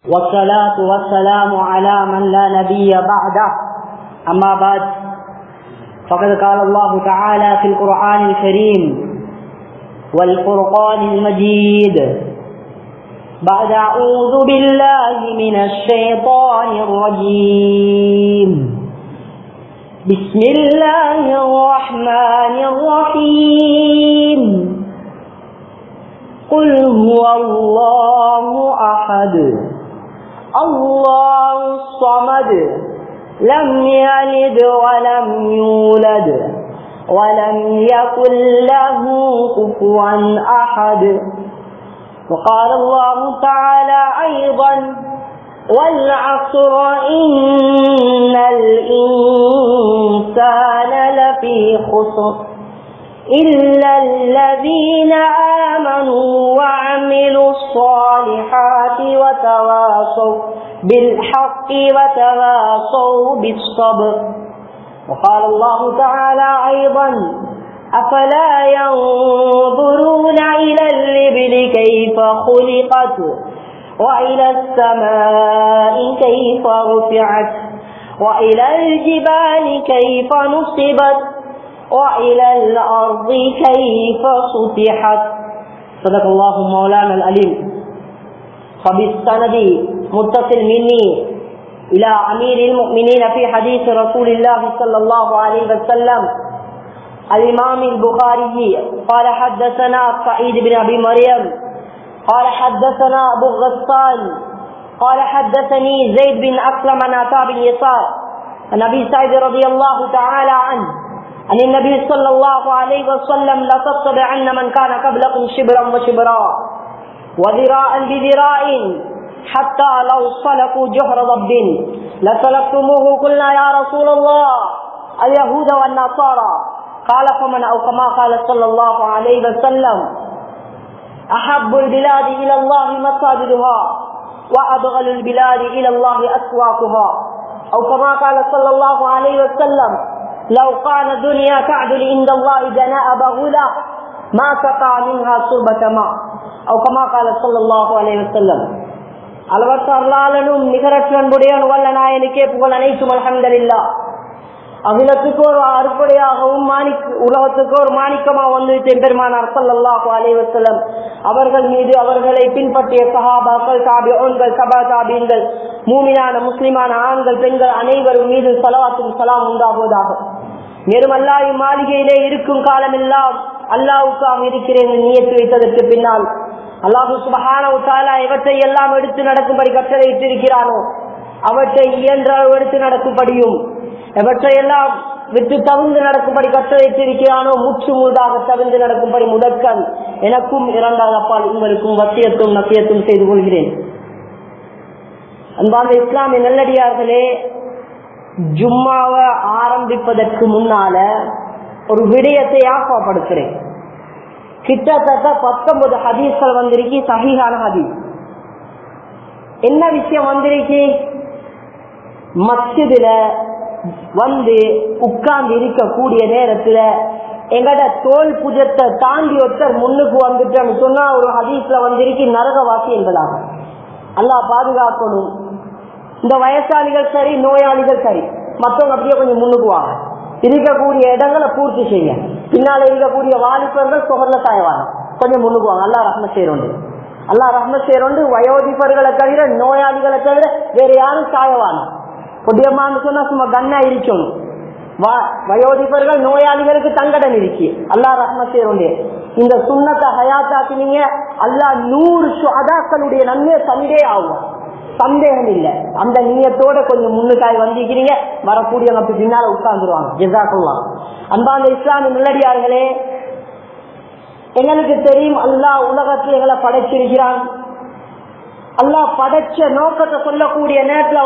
والصلاة والسلام على من لا نبي بعده أما بعد فقد قال الله تعالى في القرآن الكريم والفرقان المجيد بعد أعوذ بالله من الشيطان الرجيم بسم الله الرحمن الرحيم قل هو الله أحد الله الصمد لم يلد ولم يولد ولم يكن له كفوا أحد وقال الله تعالى أيضا والعصر إن الإنسان لفي خسر إلا الذين آمنوا وعملوا الصالحات وتواصوا بالحق وتواصوا بالصبر وقال الله تعالى أيضا أفلا ينظرون إلى الإبل كيف خلقت وإلى السماء كيف رفعت وإلى الجبال كيف نصبت وإلى الأرض كيف سطحت صدق الله مولانا الأليم فبالسند متصل مني إلى أمير المؤمنين في حديث رسول الله صلى الله عليه وسلم الإمام البخاري قال حدثنا سعيد بن أبي مريم قال حدثنا أبو غسان قال حدثني زيد بن أسلم عن عطاء بن يسار عن أبي سعيد رضي الله تعالى عنه عن النبي صلى الله عليه وسلم لتتبعن من كان قبلكم شبرا وشبرا وذراعا بذراع حتى لو سلكوا جهر ضب لسلكتموه قلنا يا رسول الله اليهود والنصارى قال فمن او كما قال صلى الله عليه وسلم احب البلاد الى الله مساجدها وابغل البلاد الى الله اسواقها او كما قال صلى الله عليه وسلم لو كان الدنيا تعدل عند الله جناء بغلا ما سقى منها صوبة ماء او كما قال صلى الله عليه وسلم அளவற்ற அருளாளனும் நிகரற்ற அன்புடையன் வல்ல நாயனுக்கே புகழ் அனைத்தும் அலமதல்லா அகிலத்துக்கு ஒரு அறுப்படையாகவும் மாணிக் உலகத்துக்கு ஒரு மாணிக்கமா வந்து பெருமானார் சல்லாஹு அலைவசல்லம் அவர்கள் மீது அவர்களை பின்பற்றிய சஹாபாக்கள் தாபியோன்கள் சபா தாபீன்கள் மூமினான முஸ்லிமான ஆண்கள் பெண்கள் அனைவரும் மீது சலவாத்தும் சலாம் உண்டாகுவதாக மேலும் அல்லாஹ் மாளிகையிலே இருக்கும் காலமெல்லாம் அல்லாவுக்காக இருக்கிறேன் நியத்து வைத்ததற்கு பின்னால் அல்லாஹு சுபஹான எவற்றை எல்லாம் எடுத்து நடக்கும்படி கட்டளையிட்டிருக்கிறானோ அவற்றை இயன்ற எடுத்து நடக்கும்படியும் எவற்றையெல்லாம் விட்டு தவிர்ந்து நடக்கும்படி கட்டளையிட்டிருக்கிறானோ மூச்சு முழுதாக தவிர்ந்து நடக்கும்படி முதற்கண் எனக்கும் இரண்டாவது அப்பால் உங்களுக்கும் வசியத்தும் நசியத்தும் செய்து கொள்கிறேன் அன்பான இஸ்லாமிய நல்லடியார்களே ஜும்மாவை ஆரம்பிப்பதற்கு முன்னால ஒரு விடயத்தை ஆக்கப்படுத்துறேன் கிட்டத்தட்ட பத்தொன்பது ஹதீஸ்கள் வந்திருக்கு சகிஹான ஹதீஸ் என்ன விஷயம் வந்திருக்கு மஸ்ஜிதுல வந்து உட்கார்ந்து இருக்கக்கூடிய நேரத்துல எங்கட தோல் புஜத்தை தாண்டி ஒருத்தர் முன்னுக்கு வந்துட்டோம்னு சொன்னா ஒரு ஹதீஸ்ல வந்திருக்கு நரகவாசி என்பதாக அல்லாஹ் பாதுகாக்கணும் இந்த வயசாளிகள் சரி நோயாளிகள் சரி மற்றவங்க அப்படியே கொஞ்சம் முன்னுக்கு வாங்க இருக்கக்கூடிய இடங்களை பூர்த்தி செய்ய பின்னால இருக்கக்கூடிய வாலிபர்கள் சுகர்ல சாயவாங்க கொஞ்சம் முன்னுக்கு வாங்க அல்லா ரஹ்ம செய்யறோண்டு அல்லா ரஹ்ம செய்யறோண்டு வயோதிபர்களை தவிர நோயாளிகளை தவிர வேற யாரும் சாயவாங்க பொடியம்மான்னு சொன்னா சும்மா கண்ணா இருக்கணும் வயோதிபர்கள் நோயாளிகளுக்கு தங்கடன் இருக்கு அல்லா ரஹ்ம செய்யறோண்டு இந்த சுண்ணத்தை ஹயாத்தாக்கினீங்க அல்லா நூறு அதாக்களுடைய நன்மையை சண்டே ஆகும் சந்தேகம் இல்லை அந்த நீயத்தோட கொஞ்சம் முன்னுக்காய் வந்திருக்கிறீங்க வரக்கூடியவங்க பின்னால உட்கார்ந்துருவாங்க ஜெசாக்குவாங்க அன்பாந்த இஸ்லாமிய நல்லடியார்களே எங்களுக்கு தெரியும் அல்லாஹ் உலகத்தில் எங்களை படைச்சிருக்கிறான் அல்லாஹ் படைச்ச நோக்கத்தை சொல்லக்கூடிய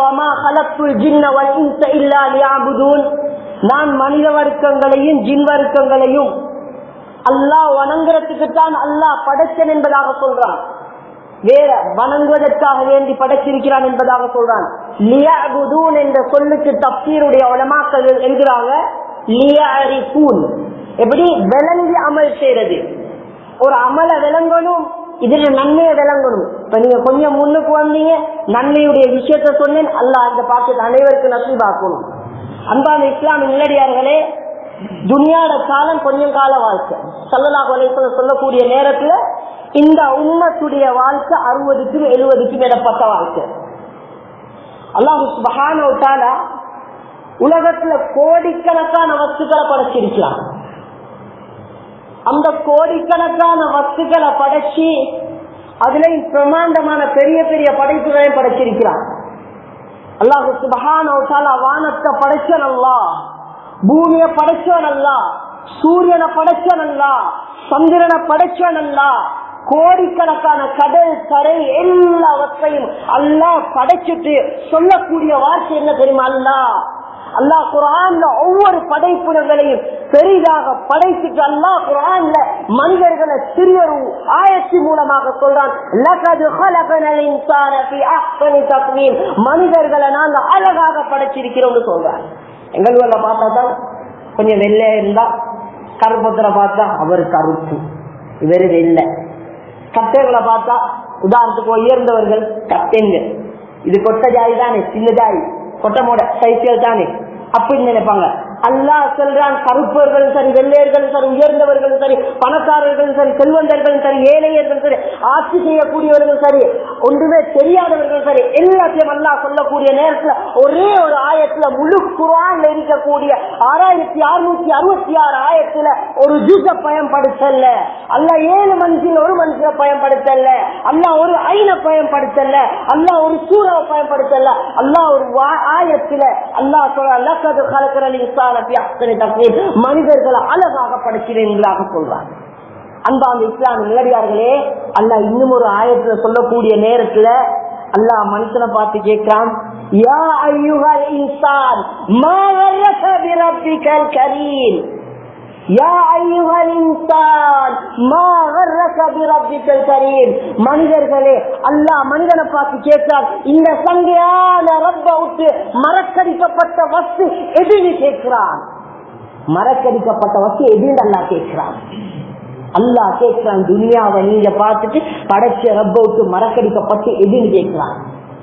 நேரத்தில் நான் மனித வர்க்கங்களையும் ஜின் வர்க்கங்களையும் அல்லாஹ் வணங்குறதுக்கு தான் அல்லாஹ் படைச்சன் என்பதாக சொல்றான் வேற வணங்குவதற்காக வேண்டி படைச்சிருக்கிறான் என்பதாக சொல்றான் லியகுதூன் என்ற சொல்லுக்கு தப்சீருடைய உலமாக்கள் என்கிறாங்க லியரிபூன் எப்படி விளங்கி அமல் செய்யறது ஒரு அமல விளங்கணும் இதுல நன்மையை விளங்கணும் இப்ப நீங்க கொஞ்சம் முன்னுக்கு வந்தீங்க நன்மையுடைய விஷயத்த சொன்னேன் அல்லாஹ் அந்த பாக்கெட் அனைவருக்கும் நசீபாக்கணும் அன்பான இஸ்லாம் இல்லடியார்களே துனியாட காலம் கொஞ்சம் கால வாழ்க்கை சல்லல்லாஹு அலைஹி வஸல்லம் சொல்லக்கூடிய நேரத்துல இந்த உம்மத்துடைய வாழ்க்கை அறுபதுக்கும் எழுபதுக்கும் இடப்பட்ட வாழ்க்கை அல்லாஹு சுபஹானஹு வ தஆலா உலகத்துல கோடிக்கணக்கான வஸ்துக்களை படைச்சிருக்கலாம் அந்த கோடிக்கணக்கான வஸ்துக்களை படைச்சு அதுலயும் பிரமாண்டமான பெரிய பெரிய படைப்புகளையும் படைச்சிருக்கிறான் அல்லாஹு சுபஹானஹு வ தஆலா வானத்தை படைச்சவன் அல்லாஹ் பூமியை படைச்சவன் அல்லாஹ் சூரியனை படைச்சவன் அல்லாஹ் சந்திரனை படைச்சவன் அல்லாஹ் கோடிக்கணக்கான கடல் கரை எல்லாவற்றையும் அல்லாஹ் படைச்சிட்டு சொல்லக்கூடிய வார்த்தை என்ன தெரியுமா அல்லாஹ் அல்லாஹ் குரான்ல ஒவ்வொரு படைப்புணங்களையும் பெரிதாக படைத்துட்டு அல்லாஹ் குரான்ல மனிதர்களை சிறியொரு ஆயத்தி மூலமாக சொல்றான் "லகது ஹலகனல் இன்சான ஃபீ அஹ்சனி தக்வீம்." மனிதர்களை நாங்க அழகாக படைச்சிருக்கிறோம்னு சொல்றான் எங்கள பார்த்தா தான் கொஞ்சம் வெள்ளையா இருந்தா கருப்பத்துல பார்த்தா அவர் கருப்பு இவரு வெள்ளை கட்டைகளை பார்த்தா உதாரணத்துக்கு உயர்ந்தவர்கள் கட்டைங்க இது கொட்ட ஜாதி தானே சின்ன ஜாதி கொட்டமோட சைக்கிள் தானே அப்படின்னு நினைப்பாங்க அல்லாஹ் சொல்றான் கருப்பர்களும் சரி வெள்ளையர்களும் சரி உயர்ந்தவர்களும் சரி பணக்காரர்களும் சரி செல்வந்தர்களும் சரி ஏழையர்களும் சரி ஆட்சி செய்யக்கூடியவர்கள் சரி ஒன்றுமே தெரியாதவர்கள் சரி எல்லாத்தையும் அல்லாஹ் சொல்லக்கூடிய நேரத்துல ஒரே ஒரு ஆயத்துல முழு குரான்ல இருக்கக்கூடிய ஆறாயிரத்தி அறுநூத்தி அறுபத்தி ஆறு ஆயிரத்துல ஒரு ஜூஸ பயன்படுத்தல அல்ல ஏழு மனுஷன் ஒரு மனுஷனை பயன்படுத்தல அல்ல ஒரு ஐன பயன்படுத்தல அல்ல ஒரு சூறாவை பயன்படுத்தல அல்ல ஒரு வா- ஆயத்துல அல்லாஹ் சொல்ற மனிதர்களை அழகாக படைக்கிறீர்களாக சொல்றாங்க அன்பாந்த இஸ்லாம் நிலடியார்களே அல்லாஹ் இன்னும் ஒரு ஆயத்துல சொல்லக்கூடிய நேரத்துல அல்லாஹ் மனுஷனை பார்த்து கேட்கிறான் யா ஐயுகல் இன்சான் மா வர்ரக பிரப்பிக்கல் கரீம் யா ஐயுகல் இன்சான் மா வர்ரக பிரப்பிக்கல் கரீம் மனிதர்களே அல்லாஹ் மனிதனை பார்த்து கேட்கிறான் இந்த சங்கையான ரப்ப விட்டு மறக்கடிக்கப்பட்ட வஸ்து எதுன்னு கேட்கிறான் மறக்கடிக்கப்பட்ட வஸ்து எதுன்னு அல்லாஹ் கேட்கிறான் அல்லாஹ் கேட்கிறான் துனியாவை நீங்க பார்த்துட்டு படைச்ச ரப்ப விட்டு மறக்கடிக்கப்பட்டு எதுன்னு கேட்கிறான்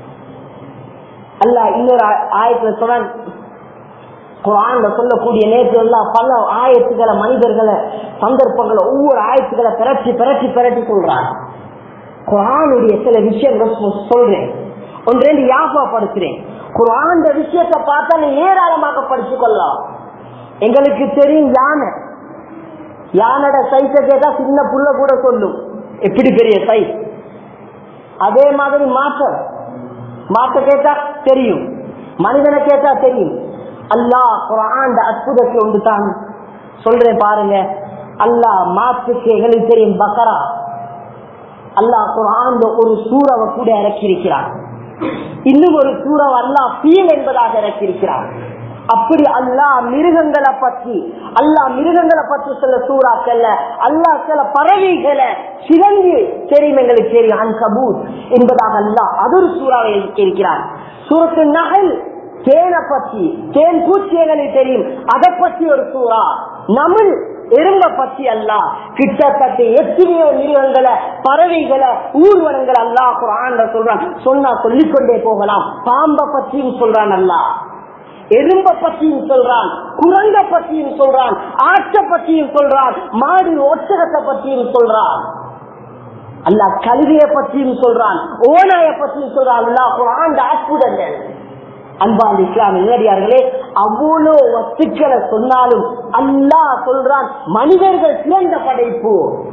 அல்லாஹ் இன்னொரு ஆ- ஆயத்துல சொல்றான் குரான்ல சொல்லக்கூடிய நேற்று எல்லாம் பல ஆயத்துக்களை மனிதர்களை சந்தர்ப்பங்களை ஒவ்வொரு ஆயத்துக்களை பிறட்டி பிறட்டி பிறட்டி சொல்றான் குரானுடைய சில விஷயங்கள் சொ- சொல்றேன் ஒன்றேண்டு யாபப்படுத்துறேன் குரான் விஷயத்தை பார்த்தா நீ ஏராளமாக படிச்சு கொள்ளலாம் எங்களுக்கு தெரியும் யானை யானோட சைஸ கேட்டா சின்ன புள்ள கூட சொல்லும் எப்படி பெரிய சைஸ் அதே மாதிரி மாற்றம் மாற்ற கேட்டா தெரியும் மனிதனை கேட்டா தெரியும் அல்லாஹ் குரான் அற்புதத்தை ஒன்று தான் சொல்றேன் பாருங்க அல்லாஹ் மாற்றுக்கு எங்களுக்கு தெரியும் பக்கரா அல்லாஹ் குரான் ஒரு சூறாவை கூட இறக்கியிருக்கிறான் இன்னும் ஒரு சூறாவை அல்லாஹ் பீல் என்பதாக இறக்கியிருக்கிறான் அப்படி அல்லாஹ் மிருகங்களை பற்றி அல்லாஹ் மிருகங்களை பற்றி சில சூறாக்கல்ல அல்லாஹ் சில பறவைகளை சிறந்து தெரியும் எங்களுக்கு தெரியும் அன்கபூத் என்பதாக அல்லாஹ் அது ஒரு சூறாவை இருக்கிறான் சூரத்து நகல் தேனை பற்றி தேன் பூச்சியங்களுக்கு தெரியும் அதை பற்றி ஒரு சூறா நமிழ் எறும்ப பத்தி அல்ல கிட்டத்தட்ட எத்தனையோ மிருகங்களை பறவைகளை ஊர்வனங்களை அல்லாஹ் குரான்ல சொல்றான் சொன்னா சொல்லிக்கொண்டே போகலாம் பாம்பை பற்றியும் சொல்றான் அல்லாஹ் எறும்ப பற்றியும் சொல்றான் குரங்க பற்றியும் சொல்றான் ஆட்டை பற்றியும் சொல்றான் மாடு ஒட்டகத்தை பற்றியும் சொல்றான் அல்லாஹ் கழுதைய பற்றியும் சொல்றான் ஓனாய பற்றியும் சொல்றான் அல்லாஹ் குரான் அற்புதங்கள் அன்பாந்த இஸ்லாம் நேரடியார்களே அவ்வளோ வஸ்துக்களை சொன்னாலும் அல்லாஹ் சொல்றான் மனிதர்கள் சிறந்த படைப்பு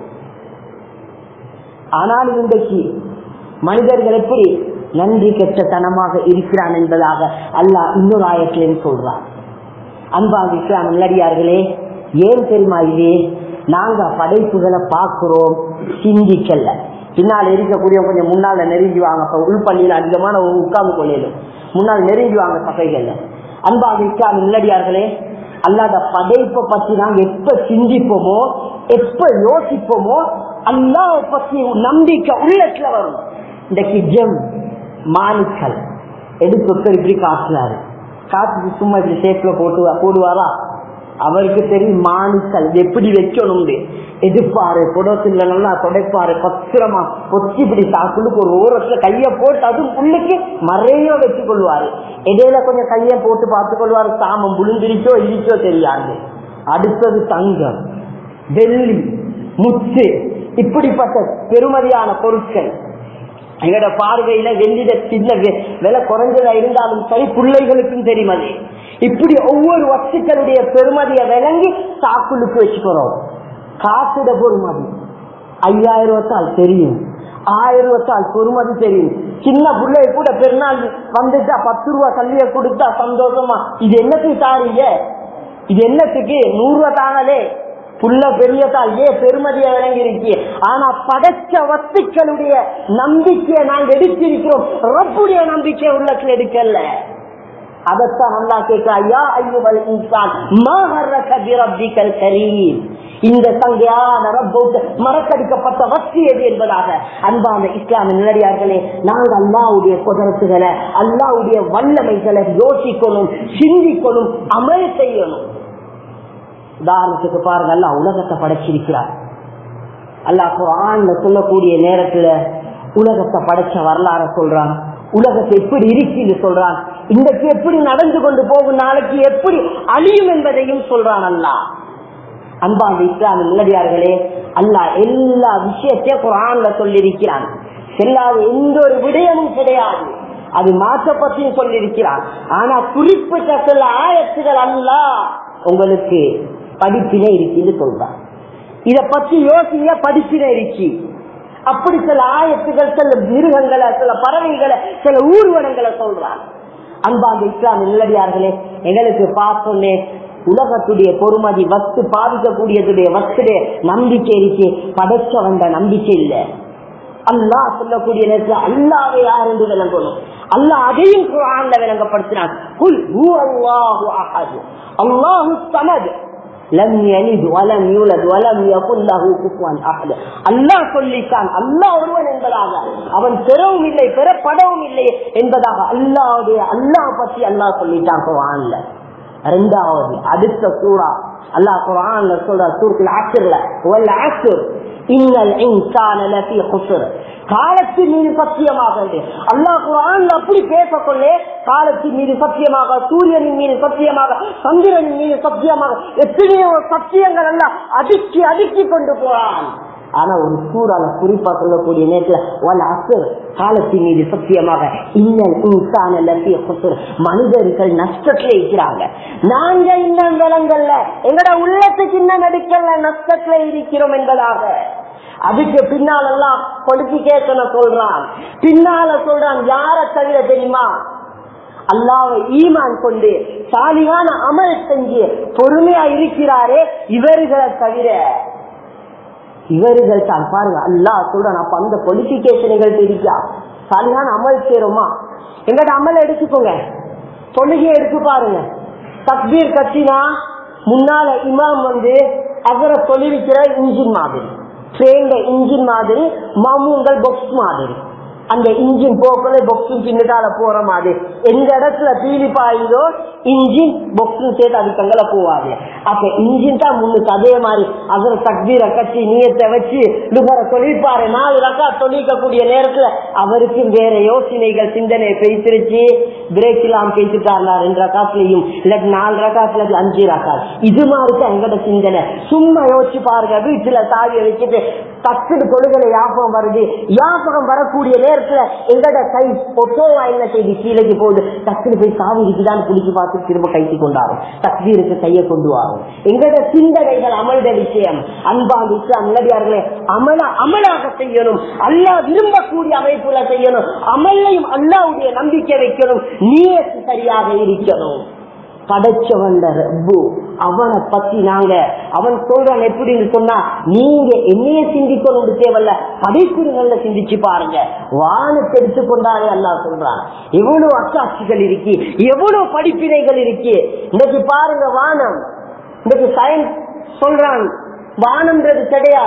ஆனாலும் இன்றைக்கு மனிதர்கள் எப்படி நன்றி கெட்டத்தனமாக இருக்கிறான் என்பதாக அல்லாஹ் இன்னொரு ஆயத்திலும் சொல்றான் அன்பாங்க இஸ்லாம் நல்லடியார்களே ஏன் தெரியுமா இது நாங்க படைப்புகளை பார்க்கிறோம் சிந்திக்கல பின்னால் இருக்கக்கூடிய கொஞ்சம் முன்னால நெருங்கி வாங்க இப்ப உள்பள்ளியில் அதிகமான உட்கார்ந்து கொள்ளையிலும் முன்னால் நெருங்கி வாங்க சபைகள்ல அன்பாக இஸ்லாம் நல்லடியார்களே அல்லாத படைப்பை பற்றி நாங்க எப்ப சிந்திப்போமோ எப்ப யோசிப்போமோ அல்லாஹ் பற்றி நம்பிக்கை உள்ளத்துல வரும் இந்த கிஜம் மானுக்கள் எடுத்து ஒருத்தர் இப்படி காட்டினாரு காத்துக்கு சும்மா இப்படி சேஃப்ல போட்டு போடுவாரா அவருக்கு தெரியும் மானுக்கள் எப்படி வைக்கணும் எதிர்ப்பாரு புடத்துல நல்லா தொடைப்பாரு பத்திரமா பொத்தி இப்படி சாக்குள்ளுக்கு ஒரு ஓரத்துல கைய போட்டு அதுவும் உள்ளுக்கு மறைய வச்சு கொள்வாரு இடையில கொஞ்சம் கைய போட்டு பார்த்து கொள்வாரு சாமம் புழுந்திரிச்சோ இடிச்சோ தெரியாது அடுத்தது தங்கம் வெள்ளி முத்து இப்படிப்பட்ட பெருமதியான பொருட்கள் எங்களோட பார்வையில வெள்ளிட சின்ன வெ- விலை குறைஞ்சதா இருந்தாலும் சரி பிள்ளைகளுக்கும் தெரியும் அது இப்படி ஒவ்வொரு வஸ்துக்களுடைய பெருமதியை விளங்கி சாக்குளுக்கு வச்சுக்கிறோம் காசுட பொறுமதி ஐயாயிரம் ரூபாத்தால் தெரியும் ஆயிரம் ரூபாத்தால் பொறுமதி தெரியும் சின்ன பிள்ளை கூட பெருநாள் வந்துட்டா பத்து ரூபா கல்வியை கொடுத்தா சந்தோஷமா இது என்னத்துக்கு தாரீங்க இது என்னத்துக்கு நூறு ரூபா தாங்களே புள்ள பெரியதா ஏன் பெருமதியை விளங்கி இருக்கு ஆனா படைச்ச வஸ்துக்களுடைய நம்பிக்கையை நாங்க எடுத்திருக்கிறோம் ரப்புடைய நம்பிக்கை உள்ளத்துல எடுக்கல அதத்தான் நல்லா கேட்க ஐயா ஐயுவல் இன்சான் மாஹர்ரக பிரப்பிக்கல் கரீம் இந்த சங்கையான ரப்போட்டு மறக்கடிக்கப்பட்ட வஸ்து எது என்பதாக அன்பான இஸ்லாமிய நிலடியார்களே நாங்கள் அல்லாவுடைய குதரத்துகளை அல்லாவுடைய வல்லமைகளை யோசிக்கணும் சிந்திக்கணும் அமல் செய்யணும் உதாரணத்துக்கு பாருங்க அல்லா உலகத்தை படைச்சிருக்கிறார் அல்லாஹ் குரான்ல சொல்லக்கூடிய நேரத்துல உலகத்தை படைச்ச வரலாற சொல்றான் உலகத்தை எப்படி இருக்குன்னு சொல்றான் இன்றைக்கு எப்படி நடந்து கொண்டு போகும் நாளைக்கு எப்படி அழியும் என்பதையும் சொல்றான் அல்லாஹ் அன்பான இஸ்லாம் நல்லடியார்களே அல்லாஹ் எல்லா விஷயத்தையும் குரான்ல சொல்லியிருக்கிறான் செல்லாத எந்த ஒரு விடயமும் கிடையாது அது மாற்ற பற்றியும் சொல்லியிருக்கிறான் ஆனா குறிப்பிட்ட சில ஆயத்துகள் அல்லாஹ் உங்களுக்கு படிப்பினை இருக்குன்னு சொல்றான் இத பத்தி யோசிங்க படிப்பினை இருக்கு அப்படி சில ஆயத்துகள் சில மிருகங்களை சில பறவைகளை சில ஊர்வனங்களை சொல்றான் அன்பாக இஸ்லாம் நல்லடியார்களே எங்களுக்கு பார்த்தோன்னே உலகத்துடைய பொறுமதி வத்து பாதிக்கக்கூடியதுடைய வத்துடைய நம்பிக்கை இருக்கு படைச்ச வந்த நம்பிக்கை இல்லை அல்லாஹ் சொல்லக்கூடிய நேரத்தில் அல்லாவை யார் என்று விளங்கணும் அல்லாஹ் அதையும் குரான்ல விளங்கப்படுத்தினான் குல் ஹூ அல்லாஹு அஹது அல்லாஹு சமது லம் யலித் வலம் யூலத் வலம் யகுல் லஹு குஃபுவன் அஹத் அல்லாஹ் சொல்லிட்டான் அல்லாஹ் ஒருவன் என்பதாக அவன் பெறவும் இல்லை பெறப்படவும் இல்லை என்பதாக அல்லாஹ்வுடைய அல்லாஹ் பத்தி அல்லாஹ் சொல்லிட்டான் குர்ஆன்ல இரண்டாவது அடுத்த சூரா அல்லாஹ் குர்ஆன்ல சொல்ற சூரத்துல் அஸ்ர்ல வல் அஸ்ர் இன்னல் இன்சான லஃபீ குஸ்ர் காலத்தின் மீது சத்தியமாக அல்லாஹ் குர்ஆன்ல அப்படி பேசக்கொள்ளே காலத்தின் மீது சத்தியமாக சூரியனின் மீது சத்தியமாக சந்திரனின் மீது சத்தியமாக எத்தனையோ சத்தியங்கள் எல்லாம் அடுக்கி அடுக்கி கொண்டு போறான் ஆனா ஒரு சூறால குறிப்பா சொல்லக்கூடிய நேரத்துல வல் அசுர் காலத்தின் மீது சத்தியமாக இன்னல் இன்சான லஃபீ குஸ்ர் மனிதர்கள் நஷ்டத்துல இருக்கிறாங்க நாங்க இன்னும் விலங்கல்ல எங்கட உள்ளத்துக்கு இன்னும் எடுக்கல நஷ்டத்துல இருக்கிறோம் என்பதாக அதுக்கு பின்னால் எல்லாம் குவாலிபிகேஷனை சொல்றான் பின்னால சொல்றான் யார தவிர தெரியுமா அல்லாவை ஈமான் கொண்டு சாலியான அமல் செஞ்சு பொறுமையா இருக்கிறாரே இவர்களை தவிர இவர்கள் தான் பாருங்க அல்லாஹ் சொல்றான் அப்ப அந்த குவாலிபிகேஷன்கள் இருக்கா சாலியான அமல் செய்யறோமா எங்கட அமல் எடுத்துக்கோங்க தொழுகையை எடுத்து பாருங்க தக்பீர் கட்டினா முன்னால இமாம் வந்து அவரை தொழிலிக்கிற இன்ஜின் மாதிரி ட்ரெயின்ல இன்ஜின் மாதிரி மாமூங்கள் பாக்ஸ் மாதிரி அந்த இன்ஜின் போக்குல பொக்ஸும் பின்னுக்கால போற மாதிரி எந்த இடத்துல பீலி பாயுதோ இன்ஜின் பொக்ஸும் சேர்த்து அது தங்கல போவாது அப்ப இன்ஜின் தான் முன்னுக்கு அதே மாதிரி அதில் தக்பீரை கட்டி நீயத்தை வச்சு லுகர தொழிற்பாரு நாலு ரக்கா தொழிக்கக்கூடிய நேரத்துல அவருக்கு வேற யோசனைகள் சிந்தனை பெய்திருச்சு பிரேக் இல்லாம பேசிட்டாருனா ரெண்டு ரக்காத்துலயும் இல்லாட்டி நாலு ரக்காத்துல அஞ்சு ரக்கா இது மாதிரி தான் எங்கட சிந்தனை சும்மா யோசிச்சு பாருங்க வீட்டுல தாவிய வச்சுட்டு தக்குடு தொழுகளை யாபகம் வருது யாபகம் வரக்கூடிய நேரத்துல எங்கட கை பொட்டோவா என்ன செய்து கீழே போகுது டக்குனு போய் சாவி இருக்குதான்னு குளிச்சு பார்த்து திரும்ப கைத்து கொண்டாரும் தக்வீருக்கு கையை கொண்டு வரும் எங்கட சிந்தனைகள் அமல்த விஷயம் அன்பான் இஸ்லாம் நிலவியார்களே அமல அமலாக செய்யணும் அல்லாஹ் விரும்பக்கூடிய அமைப்புல செய்யணும் அமல்லையும் அல்லாவுடைய நம்பிக்கை வைக்கணும் நீயத்து சரியாக இருக்கணும் படைச்சவன் ரப்பு அவனை பத்தி நாங்க அவன் சொல்றான் எப்படின்னு சொன்னா நீங்க என்னைய சிந்திக்கணும் தேவையில்ல படைப்புகளை சிந்திச்சு பாருங்க வானத்தை எடுத்துக்கொண்டாலே அல்லா சொல்றான் எவ்வளவு அச்சாட்சிகள் இருக்கு எவ்வளவு படிப்பினைகள் இருக்கு இன்னைக்கு பாருங்க வானம் இன்னைக்கு சயின்ஸ் சொல்றான் வானம்ன்றது கிடையாதான்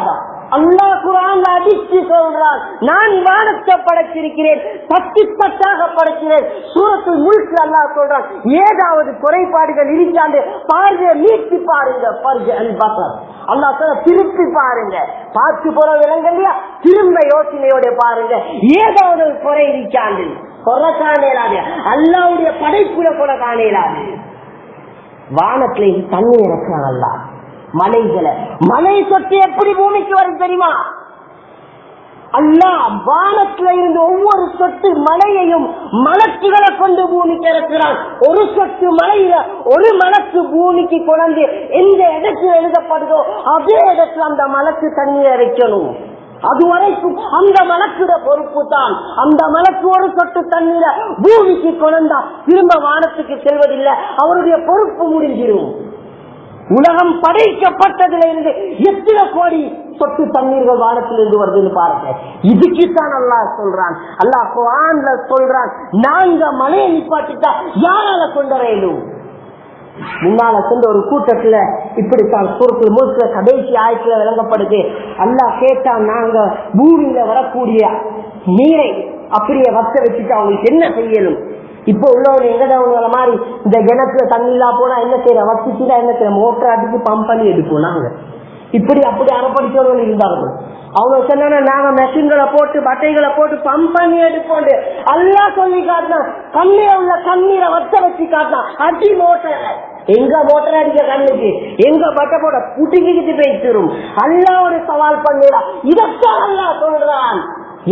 அல்லாஹ் குரான் அடிச்சு சொல்றான் நான் வானத்தை படைச்சிருக்கிறேன் பத்து பத்தாக படைக்கிறேன் சூரத்தில் முழுக்க அல்லாஹ் சொல்றான் ஏதாவது குறைபாடுகள் இருக்காண்டு பார்வையை நீட்டி பாருங்க பாருங்க அல்பாசர் அல்லாஹ் சொல்ல திருப்பி பாருங்க பார்த்து போற விலங்கு இல்லையா திரும்ப யோசனையோட பாருங்க ஏதாவது ஒரு குறை இருக்காண்டு குறை காணலாது அல்லாவுடைய படைப்புல கூட காணலாது வானத்துல இருந்து தண்ணி இறக்குறான் அல்லா மலைகளை மலை சொட்டு எப்படி பூமிக்கு வரும் தெரியுமா அல்லா வானத்துல இருந்து ஒவ்வொரு சொட்டு மலையையும் மலக்குகளை கொண்டு பூமிக்கு இறக்குறான் ஒரு சொட்டு மலையில ஒரு மலக்கு பூமிக்கு கொண்டு எந்த இடத்துல எழுதப்படுதோ அதே இடத்துல அந்த மலக்கு தண்ணீர் இறைக்கணும் அது வரைக்கும் அந்த மலக்குட பொறுப்பு தான் அந்த மலக்கு ஒரு சொட்டு தண்ணீரை பூமிக்கு கொண்டா திரும்ப வானத்துக்கு செல்வதில்லை அவருடைய பொறுப்பு முடிஞ்சிடும் உலகம் படைக்கப்பட்டதுல இருந்து எத்தனை கோடி சொட்டு தண்ணீர்கள் வானத்திலிருந்து வருதுன்னு பாருங்க இதுக்குத்தான் அல்லாஹ் சொல்றான் அல்லாஹ் குரான்ல சொல்றான் நாங்க மலையை நிப்பாட்டிட்டா யாரால கொண்டு வரையிலும் முன்னால சென்ற ஒரு கூட்டத்துல இப்படித்தான் சுருத்து முழுக்க கடைசி ஆய்ச்சில விளங்கப்படுது அல்லாஹ் கேட்டா நாங்க பூமியில வரக்கூடிய நீரை அப்படியே வத்த வச்சுட்டு அவங்களுக்கு என்ன செய்யணும் இப்ப உள்ளவங்க எங்கடவங்கள மாதிரி இந்த கிணத்துல தண்ணி இல்லா போனா என்ன செய்யற வச்சுச்சுனா என்ன செய்யற மோட்டர் அடிச்சு பம்ப் பண்ணி எடுப்போம் நாங்க இப்படி அப்படி அறப்படிச்சவர்கள் இருந்தார்கள் அவங்க சொன்னா நாங்க மெஷின்களை போட்டு பட்டைகளை போட்டு பம்ப் பண்ணி எடுப்போம் அல்லா சொல்லி காட்டினா கண்ணில உள்ள கண்ணீரை வத்த வச்சு காட்டினா அடி மோட்டர் எங்க மோட்டர் அடிக்க கண்ணுக்கு எங்க பட்டை போட புட்டிக்கிட்டு போயிட்டு அல்லா ஒரு சவால் பண்ணிடா இதத்தான் அல்லா சொல்றான்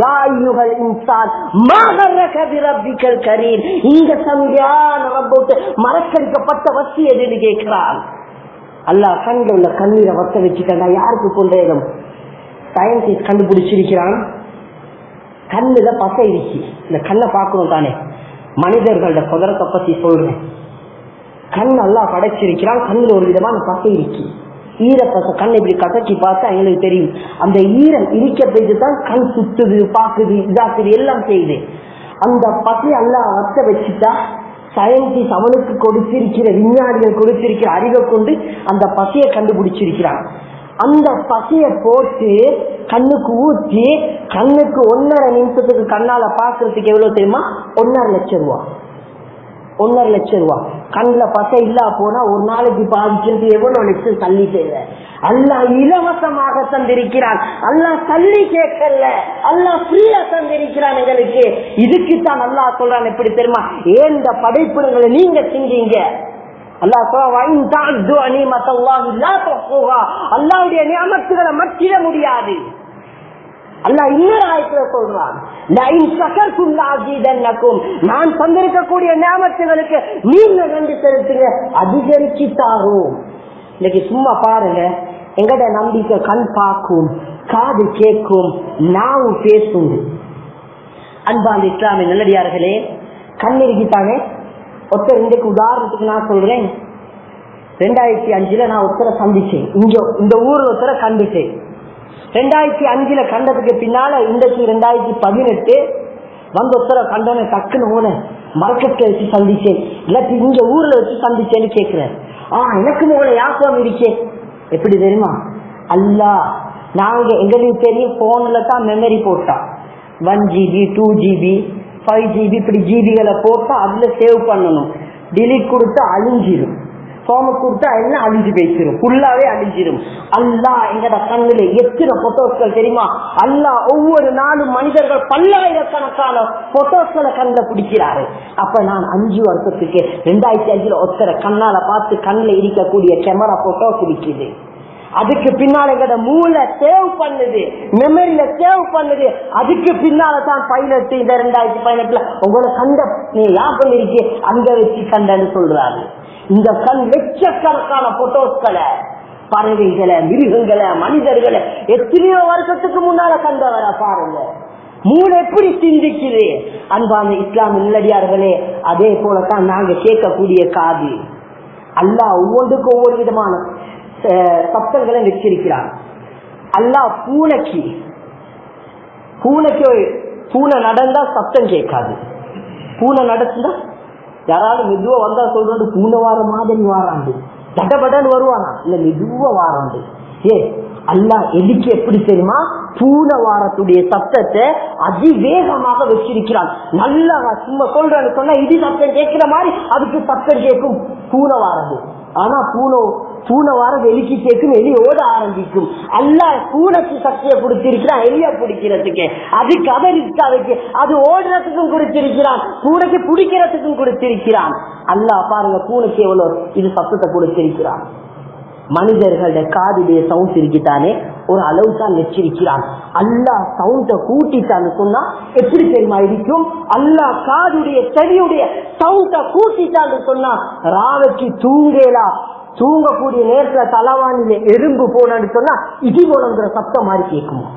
மறக்கடிக்கப்பட்ட வசி எதுன்னு கேட்கிறான் அல்லா கண்கள் உள்ள கண்ணீரை வத்த வச்சுக்கண்டா யாருக்கு கொண்டேதும் சயின்டிஸ்ட் கண்டுபிடிச்சிருக்கிறான் கண்ணுல பசை இருக்கு இந்த கண்ணை பார்க்கணும் தானே மனிதர்களோட குதிரத்தை பத்தி சொல்றேன் கண் நல்லா படைச்சிருக்கிறான் கண்ணுல ஒரு விதமான பசை இருக்கு ஈரப்பச கண் இப்படி கசக்கி பார்த்தா எங்களுக்கு தெரியும் அந்த ஈரம் இடிக்க போயிட்டு தான் கண் சுத்துது பாக்குது இதாக்குது எல்லாம் செய்யுது அந்த பசை எல்லாம் வத்த வச்சுட்டா சயின்டிஸ்ட் அவனுக்கு கொடுத்திருக்கிற விஞ்ஞானிகள் கொடுத்திருக்கிற அறிவை கொண்டு அந்த பசையை கண்டுபிடிச்சிருக்கிறான் அந்த பசைய போட்டு கண்ணுக்கு ஊற்றி கண்ணுக்கு ஒன்னரை நிமிஷத்துக்கு கண்ணால பாக்குறதுக்கு எவ்வளவு தெரியுமா ஒன்னரை லட்சம் ரூபா ஒன்னரை லட்சம் ரூபா கண்ணுல பசை இல்லா போனா ஒரு நாளைக்கு பாதிக்கிறது எவ்வளவு லட்சம் தள்ளி செய்ய அல்லா இலவசமாக தந்திருக்கிறான் அல்லா தள்ளி கேட்கல அல்லா ஃப்ரீயா தந்திருக்கிறான் எங்களுக்கு இதுக்குத்தான் அல்லா சொல்றான் எப்படி தெரியுமா ஏன் இந்த படைப்புகளை நீங்க செஞ்சீங்க அல்லாவுடைய நியமத்துகளை மற்றிட முடியாது அல்லா இன்னொரு ஆயத்துல சொல்றான் நான் தந்திருக்கக்கூடிய நியமத்துகளுக்கு நீங்க நன்றி செலுத்துங்க அதிகரிச்சு தாரும் இன்னைக்கு சும்மா பாருங்க எங்கட நம்பிக்கை கண் பார்க்கும் காது கேட்கும் நாவும் பேசும் அன்பாந்த இஸ்லாமிய நல்லடியார்களே கண் இருக்கிட்டானே ஒருத்தர் இன்றைக்கு உதாரணத்துக்கு நான் சொல்றேன் ரெண்டாயிரத்தி அஞ்சுல நான் ஒருத்தரை சந்திச்சேன் இங்க இந்த ஊர்ல ஒருத்தரை கண்டுட்டேன் ரெண்டாயிரத்தி அஞ்சுல கண்டதுக்கு பின்னால இன்றைக்கு ரெண்டாயிரத்தி பதினெட்டு வந்து ஒருத்தரை கண்டன டக்குன்னு போன மரக்கட்டை வச்சு சந்திச்சேன் இல்லாட்டி இங்க ஊர்ல வச்சு சந்திச்சேன்னு கேக்குறேன் ஆஹ் எனக்கு மூல யாக்கம் இருக்கே எப்படி தெரியுமா அல்லா நாங்க எங்களுக்கு தெரியும் போன்ல தான் மெமரி போட்டா one GB two GB five GB இப்படி ஜிபிகளை போட்டா அதுல சேவ் பண்ணணும் டிலீட் கொடுத்தா அழிஞ்சிடும் சோம கொடுத்தா எல்லாம் அழிஞ்சு பேசிடும் ஃபுல்லாவே அழிஞ்சிடும் அல்லா எங்கட கண்ணுல எத்தனை போட்டோஸ்கள் தெரியுமா அல்லா ஒவ்வொரு நாளும் மனிதர்கள் பல்லாயிரக்கணக்கான போட்டோஸ்களை கண்ணுல பிடிக்கிறாரு அப்ப நான் அஞ்சு வருஷத்துக்கு ரெண்டாயிரத்தி அஞ்சுல ஒருத்தர கண்ணால பார்த்து கண்ணுல இருக்கக்கூடிய கேமரா போட்டோ பிடிக்குது அதுக்கு பின்னால எங்கட மூளை சேவ் பண்ணுது மெமரியில சேவ் பண்ணுது அதுக்கு பின்னால தான் பைலட் இந்த ரெண்டாயிரத்தி பதினெட்டுல உங்களை கண்ட நீ யார் பண்ணிருக்கே அங்க வச்சு கண்டன்னு சொல்றாரு இந்த கண் லட்சக்கணக்கான போட்டோஸ்களை பறவைகளை மிருகங்களை மனிதர்களை எத்தனையோ வருஷத்துக்கு முன்னால கண்டவர பாருங்க மூளை எப்படி சிந்திக்குது அன்பான இஸ்லாமிய நல்லடியார்களே அதே போலதான் நாங்க கேட்கக்கூடிய காது அல்லா ஒவ்வொன்றுக்கும் ஒவ்வொரு விதமான சப்தங்களை வச்சிருக்கிறார் அல்லா பூனைக்கு பூனைக்கு பூனை நடந்தா சத்தம் கேட்காது பூனை நடந்தா யாராவது மெதுவா வந்தா சொல்றது பூனை வார மாதிரி வாராண்டு தடபடன்னு வருவானா இல்ல மெதுவா வாராண்டு ஏ அல்லாஹ் எதுக்கு எப்படி தெரியுமா பூனவாரத்துடைய சத்தத்தை அதிவேகமாக வச்சிருக்கிறான் நல்லா சும்மா சொல்றேன்னு சொன்னா இடி சத்தம் கேட்கிற மாதிரி அதுக்கு சத்தம் கேட்கும் பூனவாரது ஆனா பூனை பூனை வாரம் வெளிக்கு கேட்கும் எலி ஓட ஆரம்பிக்கும் அல்ல பூனைக்கு சக்தியை கொடுத்திருக்கிறான் எலிய பிடிக்கிறதுக்கு அது கதறிச்சு அதுக்கு அது ஓடுறதுக்கும் கொடுத்திருக்கிறான் பூனைக்கு பிடிக்கிறதுக்கும் கொடுத்திருக்கிறான் அல்லா பாருங்க பூனைக்கு எவ்வளவு இது சத்தத்தை கொடுத்திருக்கிறான் மனிதர்களோட காதுடைய சவுண்ட் இருக்குதானே ஒரு அளவு தான் வச்சிருக்கிறான் அல்லா சவுண்ட கூட்டிட்டான்னு சொன்னா எப்படி தெரியுமா இருக்கும் அல்லா காதுடைய செவியுடைய சவுண்ட கூட்டிட்டான்னு சொன்னா ராவைக்கு தூங்கலா தூங்கக்கூடிய நேரத்துல தலவானில எறும்பு போனான்னு சொன்னா இடி முழங்குற சத்தம் மாதிரி கேட்குமா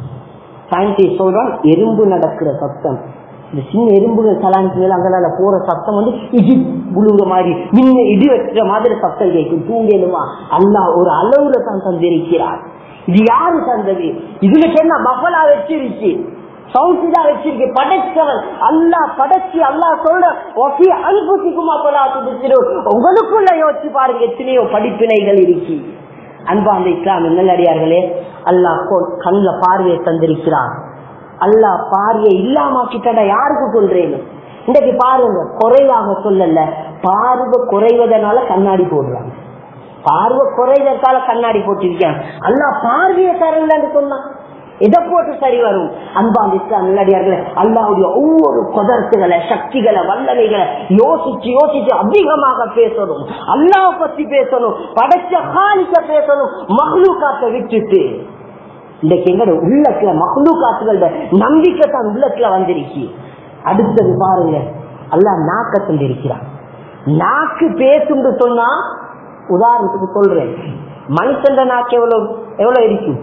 சயின்டிஸ்ட் சொல்றான் எறும்பு நடக்கிற சத்தம் இந்த சின்ன எறும்புகள் தலாనికి மேல அங்கதால போற சத்தம் வந்து இடி புழுங்க மாதிரி மின்ன இடி வைக்கிற மாதிரி சத்தம் கேட்கும் தூங்கலுமா அல்லா ஒரு அளவுல தான் தந்திருக்கிறார் இது யாரு தந்தது இதுல என்ன பஃபலா வச்சிருச்சு சவுசிதா வச்சிருக்கு படைச்சவன் அல்லா படைச்சு அல்லா சொல்ற ஒஃபி அன்புத்திக்குமா போலா உங்களுக்குள்ள யோசிச்சு பாருங்க எத்தனையோ படிப்பினைகள் இருக்கு அன்பா அந்த இஸ்லாம் நல்லடியார்களே அல்லாஹ் கண்ணுல பார்வையை தந்திருக்கிறான் அல்லா பார்வையை இல்லாமக்கிட்ட யாருக்கு சொல்றேன் இன்றைக்கு பாருங்க குறைவாக சொல்லல பார்வை குறைவதனால கண்ணாடி போடுறாங்க பார்வை குறைவதற்கால கண்ணாடி போட்டிருக்காங்க அல்லா பார்வையை தரலன்னு சொன்னான் எதை போட்டு சரி வரும் அன்பான் இஸ்லாம் நல்லடியார்களே அல்லாவுடைய ஒவ்வொரு கொதர்த்துகளை சக்திகளை வல்லமைகளை யோசிச்சு யோசிச்சு அதிகமாக பேசணும் அல்லாவை பத்தி பேசணும் படைச்ச காலிக்க பேசணும் மகளூக்காத்த விட்டுட்டு இன்றைக்கு எங்கட உள்ளத்துல மகளூ காத்துகளோட நம்பிக்கை தான் உள்ளத்துல வந்திருச்சு அடுத்தது பாருங்க அல்ல நாக்க தந்திருக்கிறான் நாக்கு பேசுன்னு சொன்னா உதாரணத்துக்கு சொல்றேன் மனுஷன் நாக்கு எவ்வளவு எவ்வளவு இருக்கும்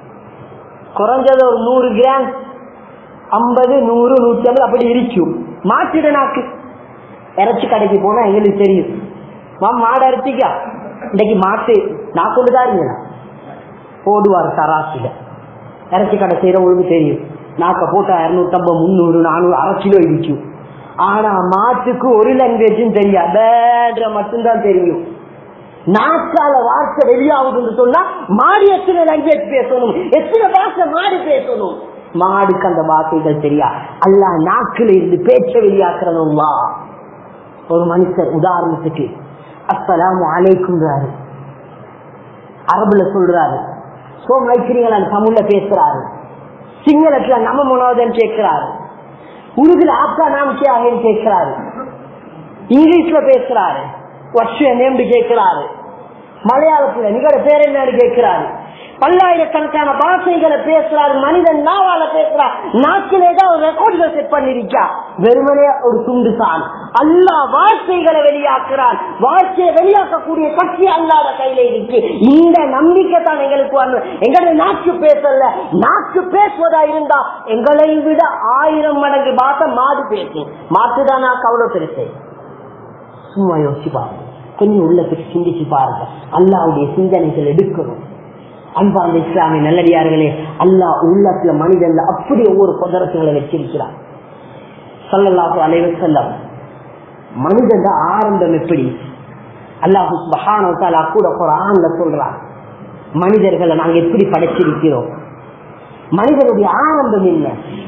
குறைஞ்சது ஒரு நூறு கிராம் ஐம்பது நூறு நூத்தி ஐம்பது அப்படி இருக்கும் மாற்றிட நாக்கு இறைச்சி கடைக்கு போனா எங்களுக்கு தெரியும் மாடு அரைச்சிக்கா இன்னைக்கு மாட்டு நான் சொல்லுதா இருந்தேன் போடுவார் சராசில இறைச்சி கடை செய்யறவங்களுக்கு தெரியும் நாக்க போட்டா இருநூத்தம்பது முந்நூறு நானூறு அரை கிலோ இருக்கும் ஆனா மாட்டுக்கு ஒரு லாங்குவேஜும் தெரியாது மட்டும்தான் தெரியும் நாக்கால வார்த்தை வெளியாகுதுன்னு சொன்னா மாடு எத்தனை லாங்குவேஜ் பேசணும் எத்தனை பாஷை மாடு பேசணும் மாடுக்கு அந்த வார்த்தைகள் தெரியா அல்ல நாக்குல இருந்து பேச்ச வெளியாக்குறதுவா ஒரு மனுஷர் உதாரணத்துக்கு அஸ்லாம் அலைக்குங்கிறாரு அரபுல சொல்றாரு சோம் வைக்கிறீங்களா தமிழ்ல பேசுறாரு சிங்களத்துல நம்ம முனோதன் கேட்கிறாரு உருதுல ஆப்கா நாம் கேன்னு கேட்கிறாரு இங்கிலீஷ்ல பேசுறாரு வருஷம் நேம்டு கேட்கிறாரு மலையாளத்துல நிகழ பேர் என்னன்னு கேட்கிறாரு பல்லாயிரக்கணக்கான பாஷைகளை பேசுறாரு மனிதன் நாவால பேசுறார் நாக்கிலே தான் ஒரு ரெக்கார்டுகள் செட் பண்ணிருக்கா வெறுமனே ஒரு துண்டு தான் அல்லா வார்த்தைகளை வெளியாக்குறான் வார்த்தையை வெளியாக்கக்கூடிய சக்தி அல்லாத கையில இருக்கு இந்த நம்பிக்கை தான் எங்களுக்கு வரணும் எங்களுடைய நாக்கு பேசல நாக்கு பேசுவதா இருந்தா எங்களை விட ஆயிரம் மடங்கு பாச மாடு பேசும் மாட்டுதான் நாக்கு அவ்வளவு பெருசு சும்மா யோசிச்சு பாருங்க கொஞ்சம் உள்ளத்துக்கு சிந்திச்சு பாருங்க அல்லாவுடைய சிந்தனைகள் எடுக்கணும் அன்பார்ந்த இஸ்லாமிய நல்லடியார்களே அல்லா உள்ளத்துல மனிதன் அப்படி ஒவ்வொரு பதரத்துகளை வச்சிருக்கிறார் சொல்லலாக அலைவர் செல்லம் மனிதன் ஆரம்பம் எப்படி அல்லாஹு மகானவத்தாலா கூட குரான்ல சொல்றான் மனிதர்களை நாங்க எப்படி படைச்சிருக்கிறோம் மனிதனுடைய ஆரம்பம் என்ன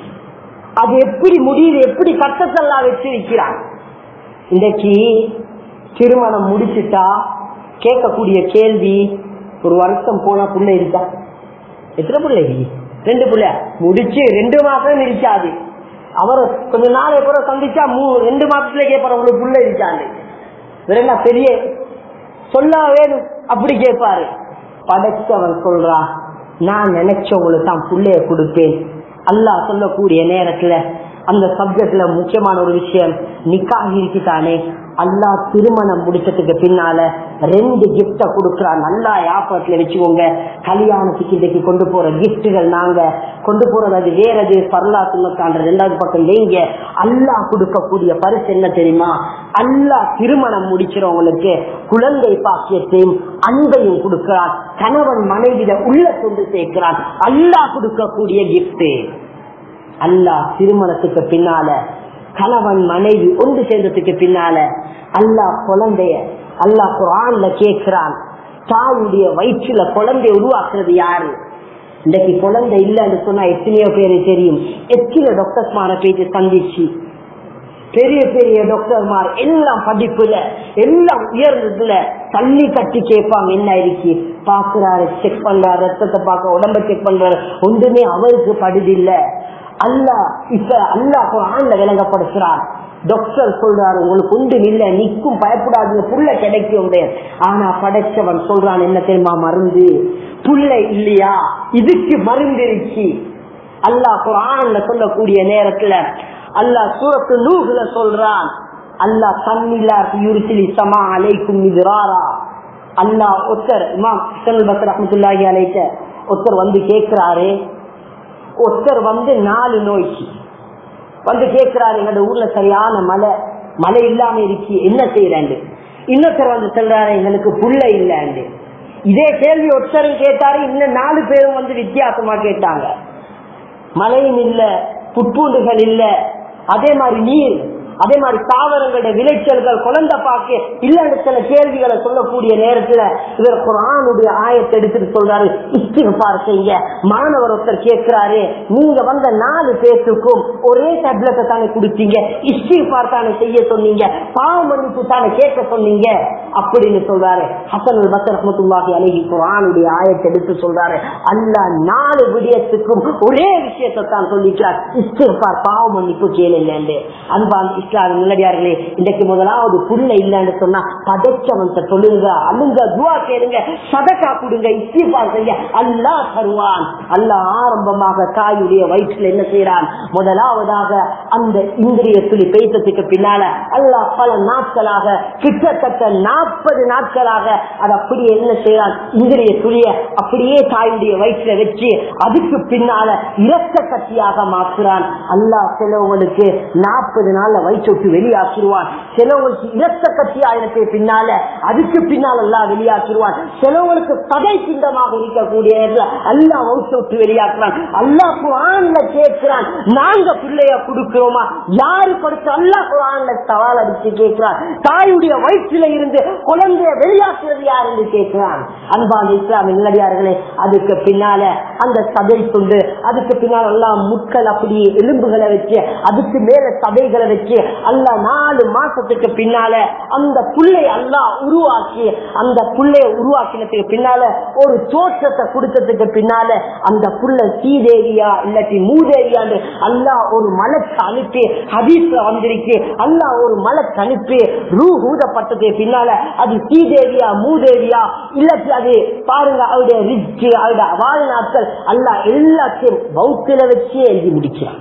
அது எப்படி முடியுது எப்படி கட்டத்தெல்லாம் வச்சிருக்கிறான் இன்றைக்கு திருமணம் முடிச்சுட்டா கேட்கக்கூடிய கேள்வி ஒரு வருஷம் போனா புள்ள இருக்கா எத்தனை பிள்ளை ரெண்டு பிள்ளை முடிச்சு ரெண்டு மாசம் இருக்காது அவர் கொஞ்ச நாள் கூட சந்திச்சா மூ ரெண்டு மாசத்துல கேட்பாரு உங்களுக்கு புள்ள இருக்காது வேற என்ன பெரிய சொல்ல வேணும் அப்படி கேட்பாரு படைச்சவன் சொல்றா நான் நினைச்சவங்களுக்கு தான் புள்ளைய கொடுப்பேன் அல்லாஹ் சொல்லக்கூடிய நேரத்துல அந்த சப்ஜெக்ட்ல முக்கியமான ஒரு விஷயம் நிக்காக இருக்குதானே அல்லா திருமணம் முடிச்சதுக்கு பின்னால ரெண்டு கிஃப்ட கொடுக்கறான் நல்லா யாபத்துல வச்சுக்கோங்க கல்யாணத்துக்கு இன்றைக்கு கொண்டு போற கிஃப்டுகள் நாங்க கொண்டு போறது அது வேறது பரலா சுண்ணத்தான்ற ரெண்டாவது பக்கம் நீங்க அல்லா கொடுக்கக்கூடிய பரிசு என்ன தெரியுமா அல்லா திருமணம் முடிக்கிறவங்களுக்கு குழந்தை பாக்கியத்தையும் அன்பையும் கொடுக்கிறான் கணவன் மனைவிட உள்ள கொண்டு சேர்க்கிறான் அல்லா கொடுக்கக்கூடிய கிஃப்ட் அல்லா திருமணத்துக்கு பின்னால கணவன் மனைவி ஒன்று சேர்ந்ததுக்கு பின்னால அல்லா குழந்தைய அல்லா குரான்ல கேட்கிறான் தாயுடைய வயிற்றுல குழந்தை உருவாக்குறது யாரு இன்னைக்கு குழந்தை இல்லைன்னு சொன்னா எத்தனையோ பேரு தெரியும் எத்தனை டாக்டர்ஸ்மான பேச்சு சந்திச்சு பெரிய பெரிய டாக்டர்மார் எல்லாம் படிப்புல எல்லாம் உயர்ந்ததுல தள்ளி கட்டி கேட்பாங்க என்ன இருக்கு பாக்குறாரு செக் பண்றாரு ரத்தத்தை பார்க்க உடம்ப செக் பண்றாரு ஒன்றுமே அவருக்கு படுதில்ல அல்லா இப்ப அல்லா ஆண்ல விளங்கப்படுத்துறார் டாக்டர் சொல்றாரு உங்களுக்கு ஒன்று இல்ல நிக்கும் பயப்படாதீங்க புள்ள கிடைக்கும் ஆனா படைச்சவன் சொல்றான் என்ன தெரியுமா மருந்து புள்ள இல்லையா இதுக்கு மருந்து இருக்கு அல்லாஹ் குரான்ல சொல்லக்கூடிய நேரத்துல அல்லாஹ் சூரத்து நூகுல சொல்றான் அல்லாஹ் தன்னில்லா யுருசிலி சமா அலைக்கும் மிதிராரா அல்லாஹ் ஒருத்தர் இமாம் ஹசன் பக்கர் அஹமத்துல்லாஹி அலைக்க ஒருத்தர் வந்து கேட்கிறாரு ஒருத்தர் வந்து நாலு நோய்க்கு வந்து கேட்கிறாரு எங்களோட ஊர்ல சரியான மழை மழை இல்லாம இருக்கு என்ன செய்யறாண்டு இன்னொருத்தர் வந்து சொல்றாரு எங்களுக்கு புள்ள இல்லைண்டு இதே கேள்வி ஒருத்தரும் கேட்டாரு இன்னும் நாலு பேரும் வந்து வித்தியாசமா கேட்டாங்க மழையும் இல்ல புட்பூண்டுகள் இல்ல அதே மாதிரி நீர் அதே மாதிரி தாவரங்களுடைய விளைச்சல்கள் குழந்தை பாக்கு இல்லன்னு சில கேள்விகளை சொல்லக்கூடிய நேரத்துல இவர் குரானுடைய ஆயத்தை எடுத்துட்டு சொல்றாரு இஸ்திஃபார் செய்ய மாணவர் ஒருத்தர் கேட்கிறாரு நீங்க வந்த நாலு பேருக்கும் ஒரே டேப்லெட்டை தானே கொடுத்தீங்க இஸ்திஃபார் தானே செய்ய சொன்னீங்க பாவ மன்னிப்பு தானே கேட்க சொன்னீங்க அப்படின்னு சொல்றாரு ஹசன் பசர் ரஹமத்துல்லாஹி அலைஹி குரானுடைய ஆயத்தை எடுத்து சொல்றாரு அல்ல நாலு விடயத்துக்கும் ஒரே விஷயத்தை தான் சொல்லிக்கிறார் இஸ்திஃபார் பாவ மன்னிப்பு கேளுங்க அன்பான் இஸ்லாம் நல்லடியார்களே இன்றைக்கு முதலாவது புள்ள இல்லைன்னு சொன்னா படைச்சவன் சொல்லுங்க அழுங்க துவா கேளுங்க சதக்கா கொடுங்க இஸ்திஃபார் செய்ய அல்லா தருவான் அல்ல ஆரம்பமாக தாயுடைய வயிற்றுல என்ன செய்யறான் முதலாவதாக அந்த இந்திரிய துளி பேசத்துக்கு பின்னால அல்லாஹ் பல நாட்களாக கிட்டத்தட்ட நாற்பது நாட்களாக அது அப்படியே என்ன செய்யறான் இந்திரிய துளிய அப்படியே தாயுடைய வயிற்றுல வச்சு அதுக்கு பின்னால இரத்த கட்டியாக மாற்றுறான் அல்லாஹ் சிலவங்களுக்கு நாற்பது நாள்ல வயிற்று விட்டு வெளியாக்கிடுவான் சிலவங்களுக்கு இரத்த கட்டி ஆயிரத்தை பின்னால அதுக்கு பின்னால் எல்லாம் வெளியாக்கிடுவான் சிலவங்களுக்கு சதை சிந்தமாக இருக்கக்கூடிய அல்லா வயிற்று விட்டு வெளியாக்குறான் அல்லா குரான்ல கேட்கிறான் நாங்க பிள்ளைய கொடுக்கிறோமா யாரு கொடுத்து அல்லா குரான்ல சவால் அடிச்சு கேட்கிறான் தாயுடைய வயிற்றில இருந்து குழந்தைய வெளியாக்குறது யார் என்று கேட்கிறான் அன்பான இஸ்லாம் நல்லடியார்களே அதுக்கு பின்னால அந்த சதை துண்டு அதுக்கு பின்னால் எல்லாம் முட்கள் அப்படியே எலும்புகளை வச்சு அதுக்கு மேல சதைகளை வச்சு அல்ல நாலு மாசத்துக்கு பின்னால அந்த புள்ளை அல்லா உருவாக்கி அந்த புள்ளைய உருவாக்கினதுக்கு பின்னால ஒரு தோற்றத்தை கொடுத்ததுக்கு பின்னால அந்த புள்ள சீதேவியா இல்லாட்டி மூதேவியான்னு அல்லா ஒரு மலைக்கு அனுப்பி ஹதீஸ்ல வந்திருக்கு அல்லா ஒரு மலைக்கு அனுப்பி ரூ ஊதப்பட்டதுக்கு பின்னால அது சீதேவியா மூதேவியா இல்லாட்டி அது பாருங்க அவருடைய ரிச்சு அவருடைய வாழ்நாட்கள் அல்லா எல்லாத்தையும் பௌத்தில வச்சு எழுதி முடிக்கிறான்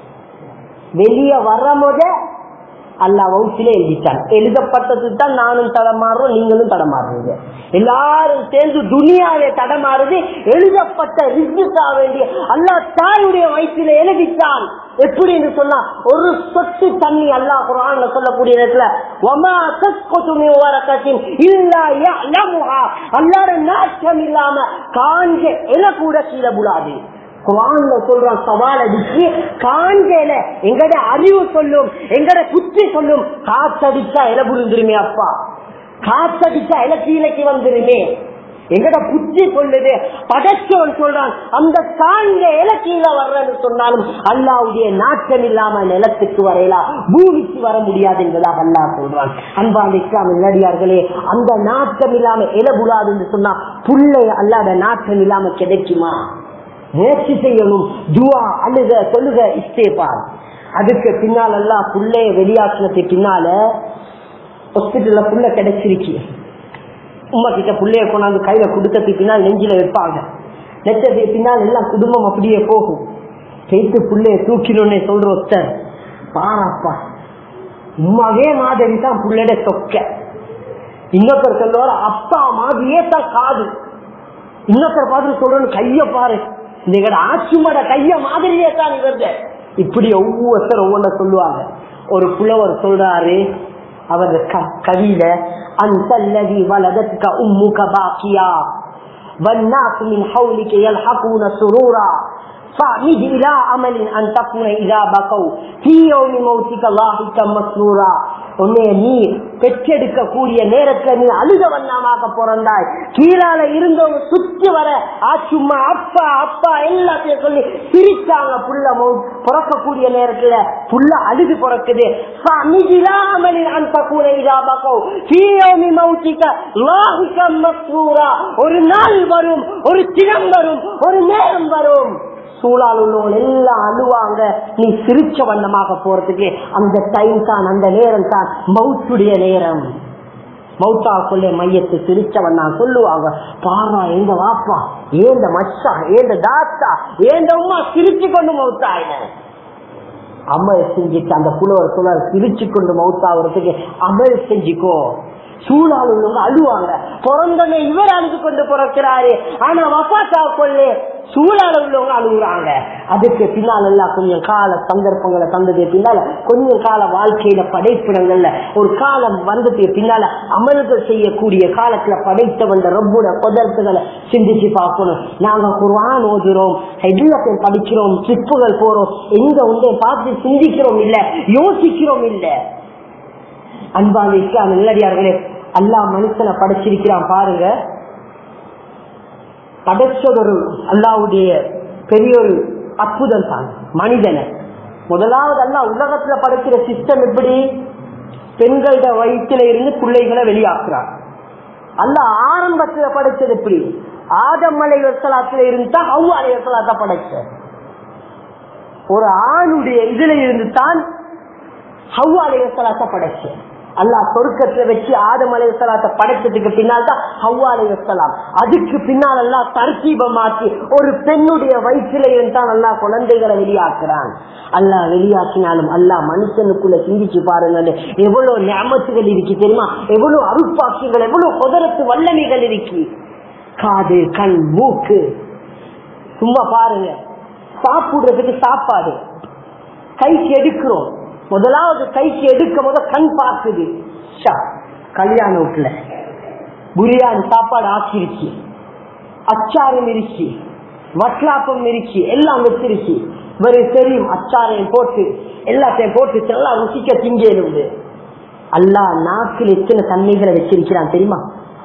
வெளியே வர முத அல்லா வகுப்பிலே எழுதிட்டான் எழுதப்பட்டது தான் நானும் தடமாறுறோம் நீங்களும் தடமாறுறீங்க எல்லாரும் சேர்ந்து துனியாவே தடமாறுது எழுதப்பட்ட ரிஜிஸ்டா வேண்டிய அல்லா தாயுடைய வயிற்றில எழுதிட்டான் எப்படின்னு சொன்னா ஒரு சொட்டு தண்ணி அல்லா குரான்ல சொல்லக்கூடிய நேரத்துல அல்லாட நாட்டம் இல்லாம காஞ்ச இல கூட கீழே புடாது குரான்ல சொல்றான் சவால் அடிச்சு காஞ்சேல எங்கட அறிவு சொல்லும் எங்கட புத்தி சொல்லும் காத்தடிச்சா இல புரிந்துருமே அப்பா காத்தடிச்சா இல கீழக்கு வந்துருமே எங்கட புத்தி சொல்லுது படைச்சவன் சொல்றான் அந்த காஞ்ச இல கீழே வர்றன்னு சொன்னாலும் அல்லாவுடைய நாட்டம் இல்லாம நிலத்துக்கு வரையலாம் பூமிக்கு வர முடியாது என்பதாக அல்லா சொல்றான் அன்பான இஸ்லாம் நடிகார்களே அந்த நாட்டம் இல்லாம இல புலாதுன்னு சொன்னா புள்ளை அல்லாத நாட்டம் இல்லாம கிடைக்குமா முயற்சி செய்யணும் துவா அழுக சொல்லுக இஸ்தேபார் அதுக்கு பின்னால் எல்லாம் புள்ளைய வெளியாக்குனதுக்கு பின்னால ஹாஸ்பிட்டல்ல புள்ள கிடைச்சிருச்சு உமா கிட்ட புள்ளைய கொண்டாந்து கையில கொடுத்ததுக்கு பின்னால் நெஞ்சில வைப்பாங்க நெச்சதுக்கு பின்னால் எல்லாம் குடும்பம் அப்படியே போகும் கைத்து புள்ளைய தூக்கினோன்னே சொல்ற ஒருத்தர் பாராப்பா உமாவே மாதிரி தான் புள்ளைட சொக்க இன்னொருத்தர் சொல்லுவார் அப்பா மாதிரியே தான் காது இன்னொருத்தர் பார்த்து சொல்றேன்னு கைய பாரு நீங்க ஆட்சிமட கைய மாதிரியே தான் இவருது இப்படி ஒவ்வொருத்தர் ஒவ்வொன்ன சொல்லுவாங்க ஒரு புலவர் சொல்றாரு அவர் கவியில அந்த வலதற்க உம்முக பாக்கியா والناس من حولك يلحقون سرورا فاعمد إلى عمل أن تكون إذا بقوا في يوم موتك لاحقا مسرورا உன்னைய நீ பெற்றெடுக்க கூடிய நேரத்துல நீ அழுத வண்ணமாக பிறந்தாய் கீழால இருந்தவங்க சுத்தி வர ஆச்சும்மா அப்பா அப்பா எல்லாத்தையும் சொல்லி சிரிச்சாங்க புள்ள மௌ- பிறக்கக்கூடிய நேரத்துல புள்ள அழுது பிறக்குது فَمِجْلَامَلِ أَنْ تَكُونَ إِذَا بَكَوْا فِي يَوْمِ مَوْتِكَ ضَاحِكًا مَسْرُورًا. ஒரு நாள் வரும் ஒரு தினம் வரும் ஒரு நேரம் வரும் சூழால் உள்ளவங்க எல்லாம் அழுவாங்க நீ சிரிச்ச வண்ணமாக போறதுக்கு அந்த டைம் தான் அந்த நேரம் தான் மவுத்துடைய நேரம் மௌத்தா கொள்ளை மையத்து சிரிச்சவன் நான் சொல்லுவாங்க பாரா எங்க வாப்பா ஏந்த மச்சா ஏந்த தாத்தா ஏந்த உமா சிரிச்சு கொண்டு மௌத்தாயின அமல் செஞ்சுட்டு அந்த புலவர் சொல்ல சிரிச்சு கொண்டு மௌத்தாகிறதுக்கு அமல் செஞ்சுக்கோ சூழால் உள்ளவங்க அழுவாங்க பிறந்தனை இவர் அழுது கொண்டு பிறக்கிறாரு ஆனா வப்பாத்தா கொள்ளே சூழால உள்ளவங்க அழுகுறாங்க அதுக்கு பின்னால் எல்லாம் கொஞ்சம் கால சந்தர்ப்பங்களை தந்தது பின்னால கொஞ்சம் கால வாழ்க்கையில படைப்பிடங்கள்ல ஒரு காலம் வந்ததுக்கு பின்னால அமல்கள் செய்யக்கூடிய காலத்துல படைத்த வந்த ரொம்போட பதர்த்தங்களை சிந்திச்சு பார்க்கணும் நாங்க குர்ஆன் ஓதுறோம் எல்லாத்தையும் படிக்கிறோம் சிப்புகள் போறோம் எங்க ஒன்றை பார்த்து சிந்திக்கிறோம் இல்ல யோசிக்கிறோம் இல்ல அன்பான இஸ்லாம் நல்லடியார்களே அல்லாஹ் மனுஷனை படைச்சிருக்கிறான் பாருங்க படைச்சதொரு அல்லாவுடைய பெரிய ஒரு அற்புதம் தான் மனிதனை முதலாவது அல்லா உலகத்துல படைக்கிற சிஸ்டம் எப்படி பெண்களோட வயிற்றுல இருந்து பிள்ளைகளை வெளியாக்குறான் அல்ல ஆரம்பத்துல படைச்சது எப்படி ஆதம் அலை வசலாத்துல இருந்தா ஹவு அலை வசலாத்த படைச்ச ஒரு ஆணுடைய இதுல இருந்து தான் ஹவு அலை வசலாத்த படைச்ச அல்லா சொருக்கத்துல வச்சு ஆதம் அலை வசலாத்த படைச்சதுக்கு பின்னால் தான் ஹவ்வா அலை வசலாம் அதுக்கு பின்னால் அல்லா தர்த்தீபம் மாற்றி ஒரு பெண்ணுடைய வயிற்றில இருந்தான் அல்லா குழந்தைகளை வெளியாக்குறான் அல்லா வெளியாக்கினாலும் அல்லா மனுஷனுக்குள்ள சிந்திச்சு பாருங்க எவ்வளவு ஞாபகத்துகள் இருக்கு தெரியுமா எவ்வளவு அருட்பாக்கியங்கள் எவ்வளவு குதிரத்து வல்லமைகள் இருக்கு காது கண் மூக்கு சும்மா பாருங்க சாப்பிடுறதுக்கு சாப்பாடு கைக்கு எடுக்கிறோம் முதலாவது கைக்கு எடுக்க போத கண் பார்க்குது ஷா, கல்யாண வீட்டுல பிரியாணி சாப்பாடு ஆக்கிருச்சு அச்சாரம் இருக்கு வட்லாப்பம் இருக்கு எல்லாம் வச்சிருச்சு இவரு தெரியும் அச்சாரையும் போட்டு எல்லாத்தையும் போட்டு எல்லாம் ருசிக்க திங்கேது அல்லா நாக்கில் எத்தனை தன்மைகளை வச்சிருக்கிறான் தெரியுமா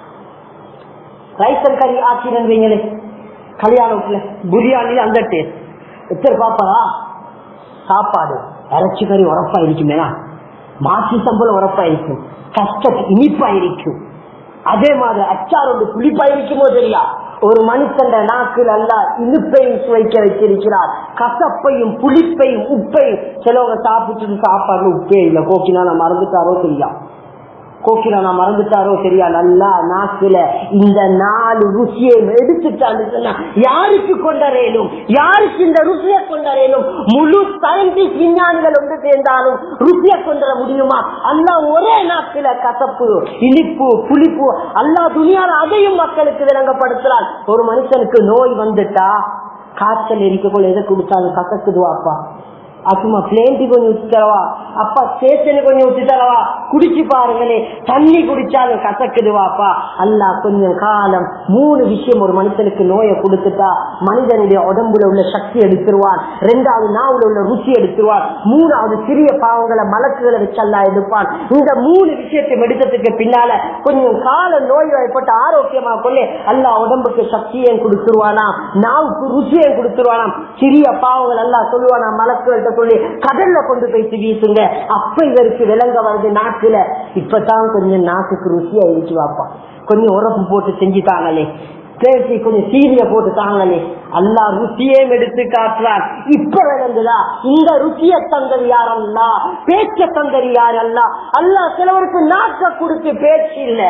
ரைசன் கறி ஆக்கிரன் வைங்களே கல்யாண வீட்டுல பிரியாணில அந்த டேஸ்ட் எத்தனை பாப்பாரா சாப்பாடு இறைச்சி கறி உரப்பா இருக்குமேனா மாசி சம்பளம் உரப்பா இருக்கும் கஷ்ட இனிப்பா இருக்கும் அதே மாதிரி அச்சார் ஒன்று புளிப்பா இருக்குமோ தெரியா ஒரு மனுஷன் நாக்கில் அல்ல இனிப்பையும் சுவைக்க வச்சிருக்கிறார் கசப்பையும் புளிப்பையும் உப்பையும் சிலவங்க சாப்பிட்டு சாப்பாடுல உப்பே இல்லை கோக்கினால மறந்துட்டாரோ தெரியா கோக்கில நான் மறந்துட்டாரோ சரியா நல்லா நாக்குல இந்த நாலு ருசியை எடுத்துட்டான்னு சொன்னா யாருக்கு கொண்டறையணும் யாருக்கு இந்த ருசியை கொண்டறையணும் முழு சயின்டிஸ்ட் விஞ்ஞானிகள் ஒன்று சேர்ந்தாலும் ருசியை கொண்டர முடியுமா அல்லா ஒரே நாக்குல கசப்பு இனிப்பு புளிப்பு அல்லா துணியால அதையும் மக்களுக்கு விளங்கப்படுத்துறான் ஒரு மனுஷனுக்கு நோய் வந்துட்டா காய்ச்சல் இருக்கக்குள்ள எதை கொடுத்தாலும் கசக்குதுவாப்பா அப்புமா பிளேண்டி கொஞ்சம் ஊத்தி தரவா அப்பா சேத்தனு கொஞ்சம் ஊத்தி தரவா குடிச்சு பாருங்களே தண்ணி குடிச்சாலும் கசக்குதுவாப்பா அல்லா கொஞ்சம் காலம் மூணு விஷயம் ஒரு மனுஷனுக்கு நோயை கொடுத்துட்டா மனிதனுடைய உடம்புல உள்ள சக்தி எடுத்துருவான் ரெண்டாவது நாவுல உள்ள ருசி எடுத்துருவான் மூணாவது சிறிய பாவங்களை மலக்குகளை வச்சு அல்லா எடுப்பான் இந்த மூணு விஷயத்தை எடுத்ததுக்கு பின்னால கொஞ்சம் கால நோய் வாய்ப்பட்டு ஆரோக்கியமா கொள்ளே அல்லா உடம்புக்கு சக்தியும் கொடுத்துருவானா நாவுக்கு ருசியும் கொடுத்துருவானாம் சிறிய பாவங்கள் எல்லாம் சொல்லுவானா மலக்குகள்கிட்ட சொல்லி கடல்ல கொண்டு போயிட்டு வீசுங்க அப்ப இவருக்கு விளங்க வருது நாக்குல இப்பதான் கொஞ்சம் நாக்குக்கு ருசியா இருக்கு வாப்பா கொஞ்சம் உரப்பு போட்டு செஞ்சுட்டாங்களே பேசி கொஞ்சம் சீரிய போட்டு தாங்களே அல்லா ருசியே எடுத்து காட்டுறார் இப்ப விளங்குதா இந்த ருசிய தந்தது யாரல்லா பேச்ச தந்தது யாரல்லா அல்லா சிலவருக்கு நாக்க கொடுத்து பேச்சு இல்ல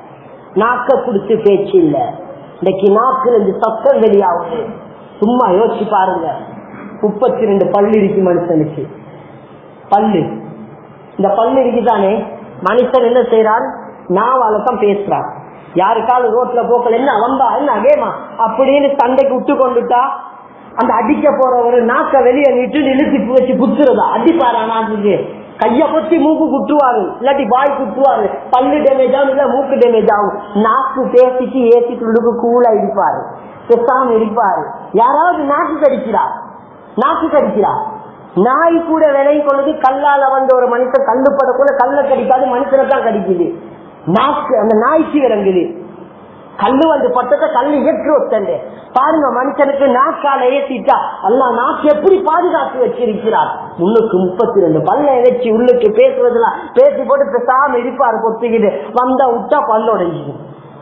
நாக்க கொடுத்து பேச்சு இல்ல இன்னைக்கு நாக்குல இருந்து சத்தம் வெளியாகுது சும்மா யோசிச்சு பாருங்க முப்பத்தி ரெண்டு பல்லு இருக்கு மனுஷனுக்கு பல்லு இந்த பல்லு இருக்குதானே மனுஷன் என்ன செய்யறான் நாவால தான் பேசுறான் யாருக்காவது ரோட்ல போக்கல என்ன வந்தா என்ன வேமா அப்படின்னு சண்டைக்கு விட்டு கொண்டுட்டா அந்த அடிக்க போறவரு நாக்க வெளியே நிட்டு இழுத்து வச்சு குத்துறதா அடிப்பாரா நாட்டுக்கு கைய கொத்தி மூக்கு குட்டுவாரு இல்லாட்டி வாய் குட்டுவாரு பல்லு டேமேஜ் ஆகும் இல்ல மூக்கு டேமேஜ் ஆகும் நாக்கு பேசிட்டு ஏசிட்டு உள்ளுக்கு கூலா இருப்பாரு பெசாம இருப்பாரு யாராவது நாக்கு கடிக்கிறா நாக்கு கடிக்கிறா நாய் கூட விலை கொள்ளுது கல்லால வந்து ஒரு மனுஷன் கல்லுப்பட கூட கல்ல கடிக்காது மனுஷனை தான் கடிக்குது நாக்கு அந்த நாய்க்கு இறங்குது கல்லு வந்து பட்டத்தை கல்லு ஏற்று ஒத்தண்டு பாருங்க மனுஷனுக்கு நாக்கால ஏற்றிட்டா அல்லா நாக்கு எப்படி பாதுகாத்து வச்சிருக்கிறார் முன்னுக்கு முப்பத்தி ரெண்டு பல்ல வச்சு உள்ளுக்கு பேசுவதெல்லாம் பேசி போட்டு பேசாம இருப்பாரு பொத்துக்கிட்டு வந்தா விட்டா பல்லோடையும்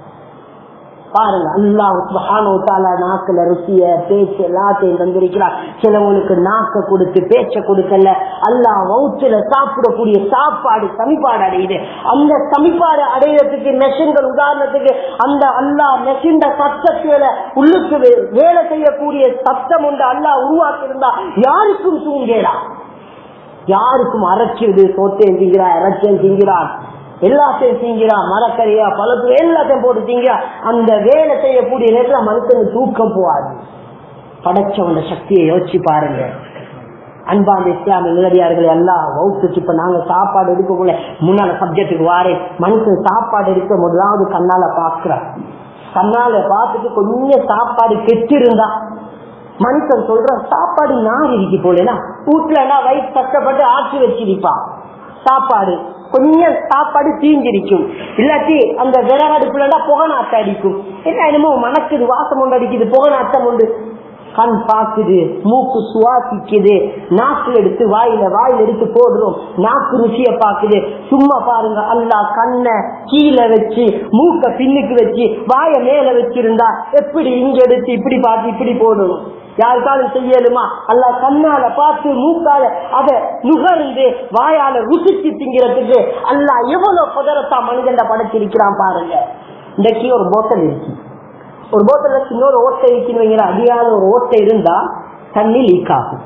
பாருங்க அல்லாஹ் நாக்குல ருசிய பேச்சு எல்லாத்தையும் தந்திருக்கிறார் சிலவங்களுக்கு நாக்க கொடுத்து பேச்ச கொடுக்கல அல்லாஹ் வவுத்துல சாப்பிடக்கூடிய சாப்பாடு சமிப்பாடு அடையுது அந்த சமிப்பாடு அடையிறதுக்கு மெஷின்கள் உதாரணத்துக்கு அந்த அல்லாஹ் மெஷின் சத்தத்துல உள்ளுக்கு வே- வேலை செய்யக்கூடிய சத்தம் உண்டு அல்லாஹ் உருவாக்கி இருந்தா யாருக்கும் தூங்கலாம் யாருக்கும் அரைச்சிருது சோத்தையும் திங்கிறான் இறைச்சியும் திங்கிறான் எல்லாத்தையும் திங்கிறான் மரக்கறியா பழத்து எல்லாத்தையும் போட்டு திங்கிறான் அந்த வேலை செய்யக்கூடிய நேரத்தில் மனுஷனுக்கு தூக்கம் போகாது படைச்சவன சக்தியை யோசிச்சு பாருங்க அன்பாந்த இஸ்லாமிய நிலடியார்கள் எல்லாம் வகுத்துச்சு இப்ப நாங்க சாப்பாடு எடுக்கக்குள்ள முன்னால சப்ஜெக்டுக்கு வாரேன் மனுஷன் சாப்பாடு எடுக்க முதலாவது கண்ணால பாக்குறான் கண்ணால பார்த்துட்டு கொஞ்சம் சாப்பாடு கெட்டிருந்தா மனுஷன் சொல்ற சாப்பாடு நார் இருக்கு போலனா வீட்டுல வயிற்று கஷ்டப்பட்டு ஆக்கி வச்சிருப்பான் சாப்பாடு கொஞ்சம் சாப்பாடு தீஞ்சிருக்கும் இல்லாட்டி அந்த விறகடுப்புலடா புகை நாட்டம் அடிக்கும் என்ன என்னமோ மணக்குது வாசம் ஒன்று அடிக்குது புகை நாட்டம் உண்டு கண் பாக்குது மூக்கு சுவாசிக்குது நாக்கு எடுத்து வாயில வாயில எடுத்து போடுறோம் நாக்கு ருசிய பாக்குது சும்மா பாருங்க அல்லா கண்ணை கீழே வச்சு மூக்க பின்னுக்கு வச்சு வாய மேல வச்சிருந்தா எப்படி இங்க எடுத்து இப்படி பார்த்து இப்படி போடணும் யாருக்காலும் செய்யலுமா அல்ல கண்ணால பார்த்து மூக்கால அத நுகர்ந்து வாயால ருசிச்சு திங்கிறதுக்கு அல்ல எவ்வளவு புதரத்தா மனிதன் படைச்சிருக்கிறான் பாருங்க இன்றைக்கு ஒரு போத்தல் இருக்கு ஒரு போத்தல்ல இன்னொரு ஓட்டை இருக்குன்னு அதிகாத ஒரு ஓட்டை இருந்தா தண்ணி லீக் ஆகும்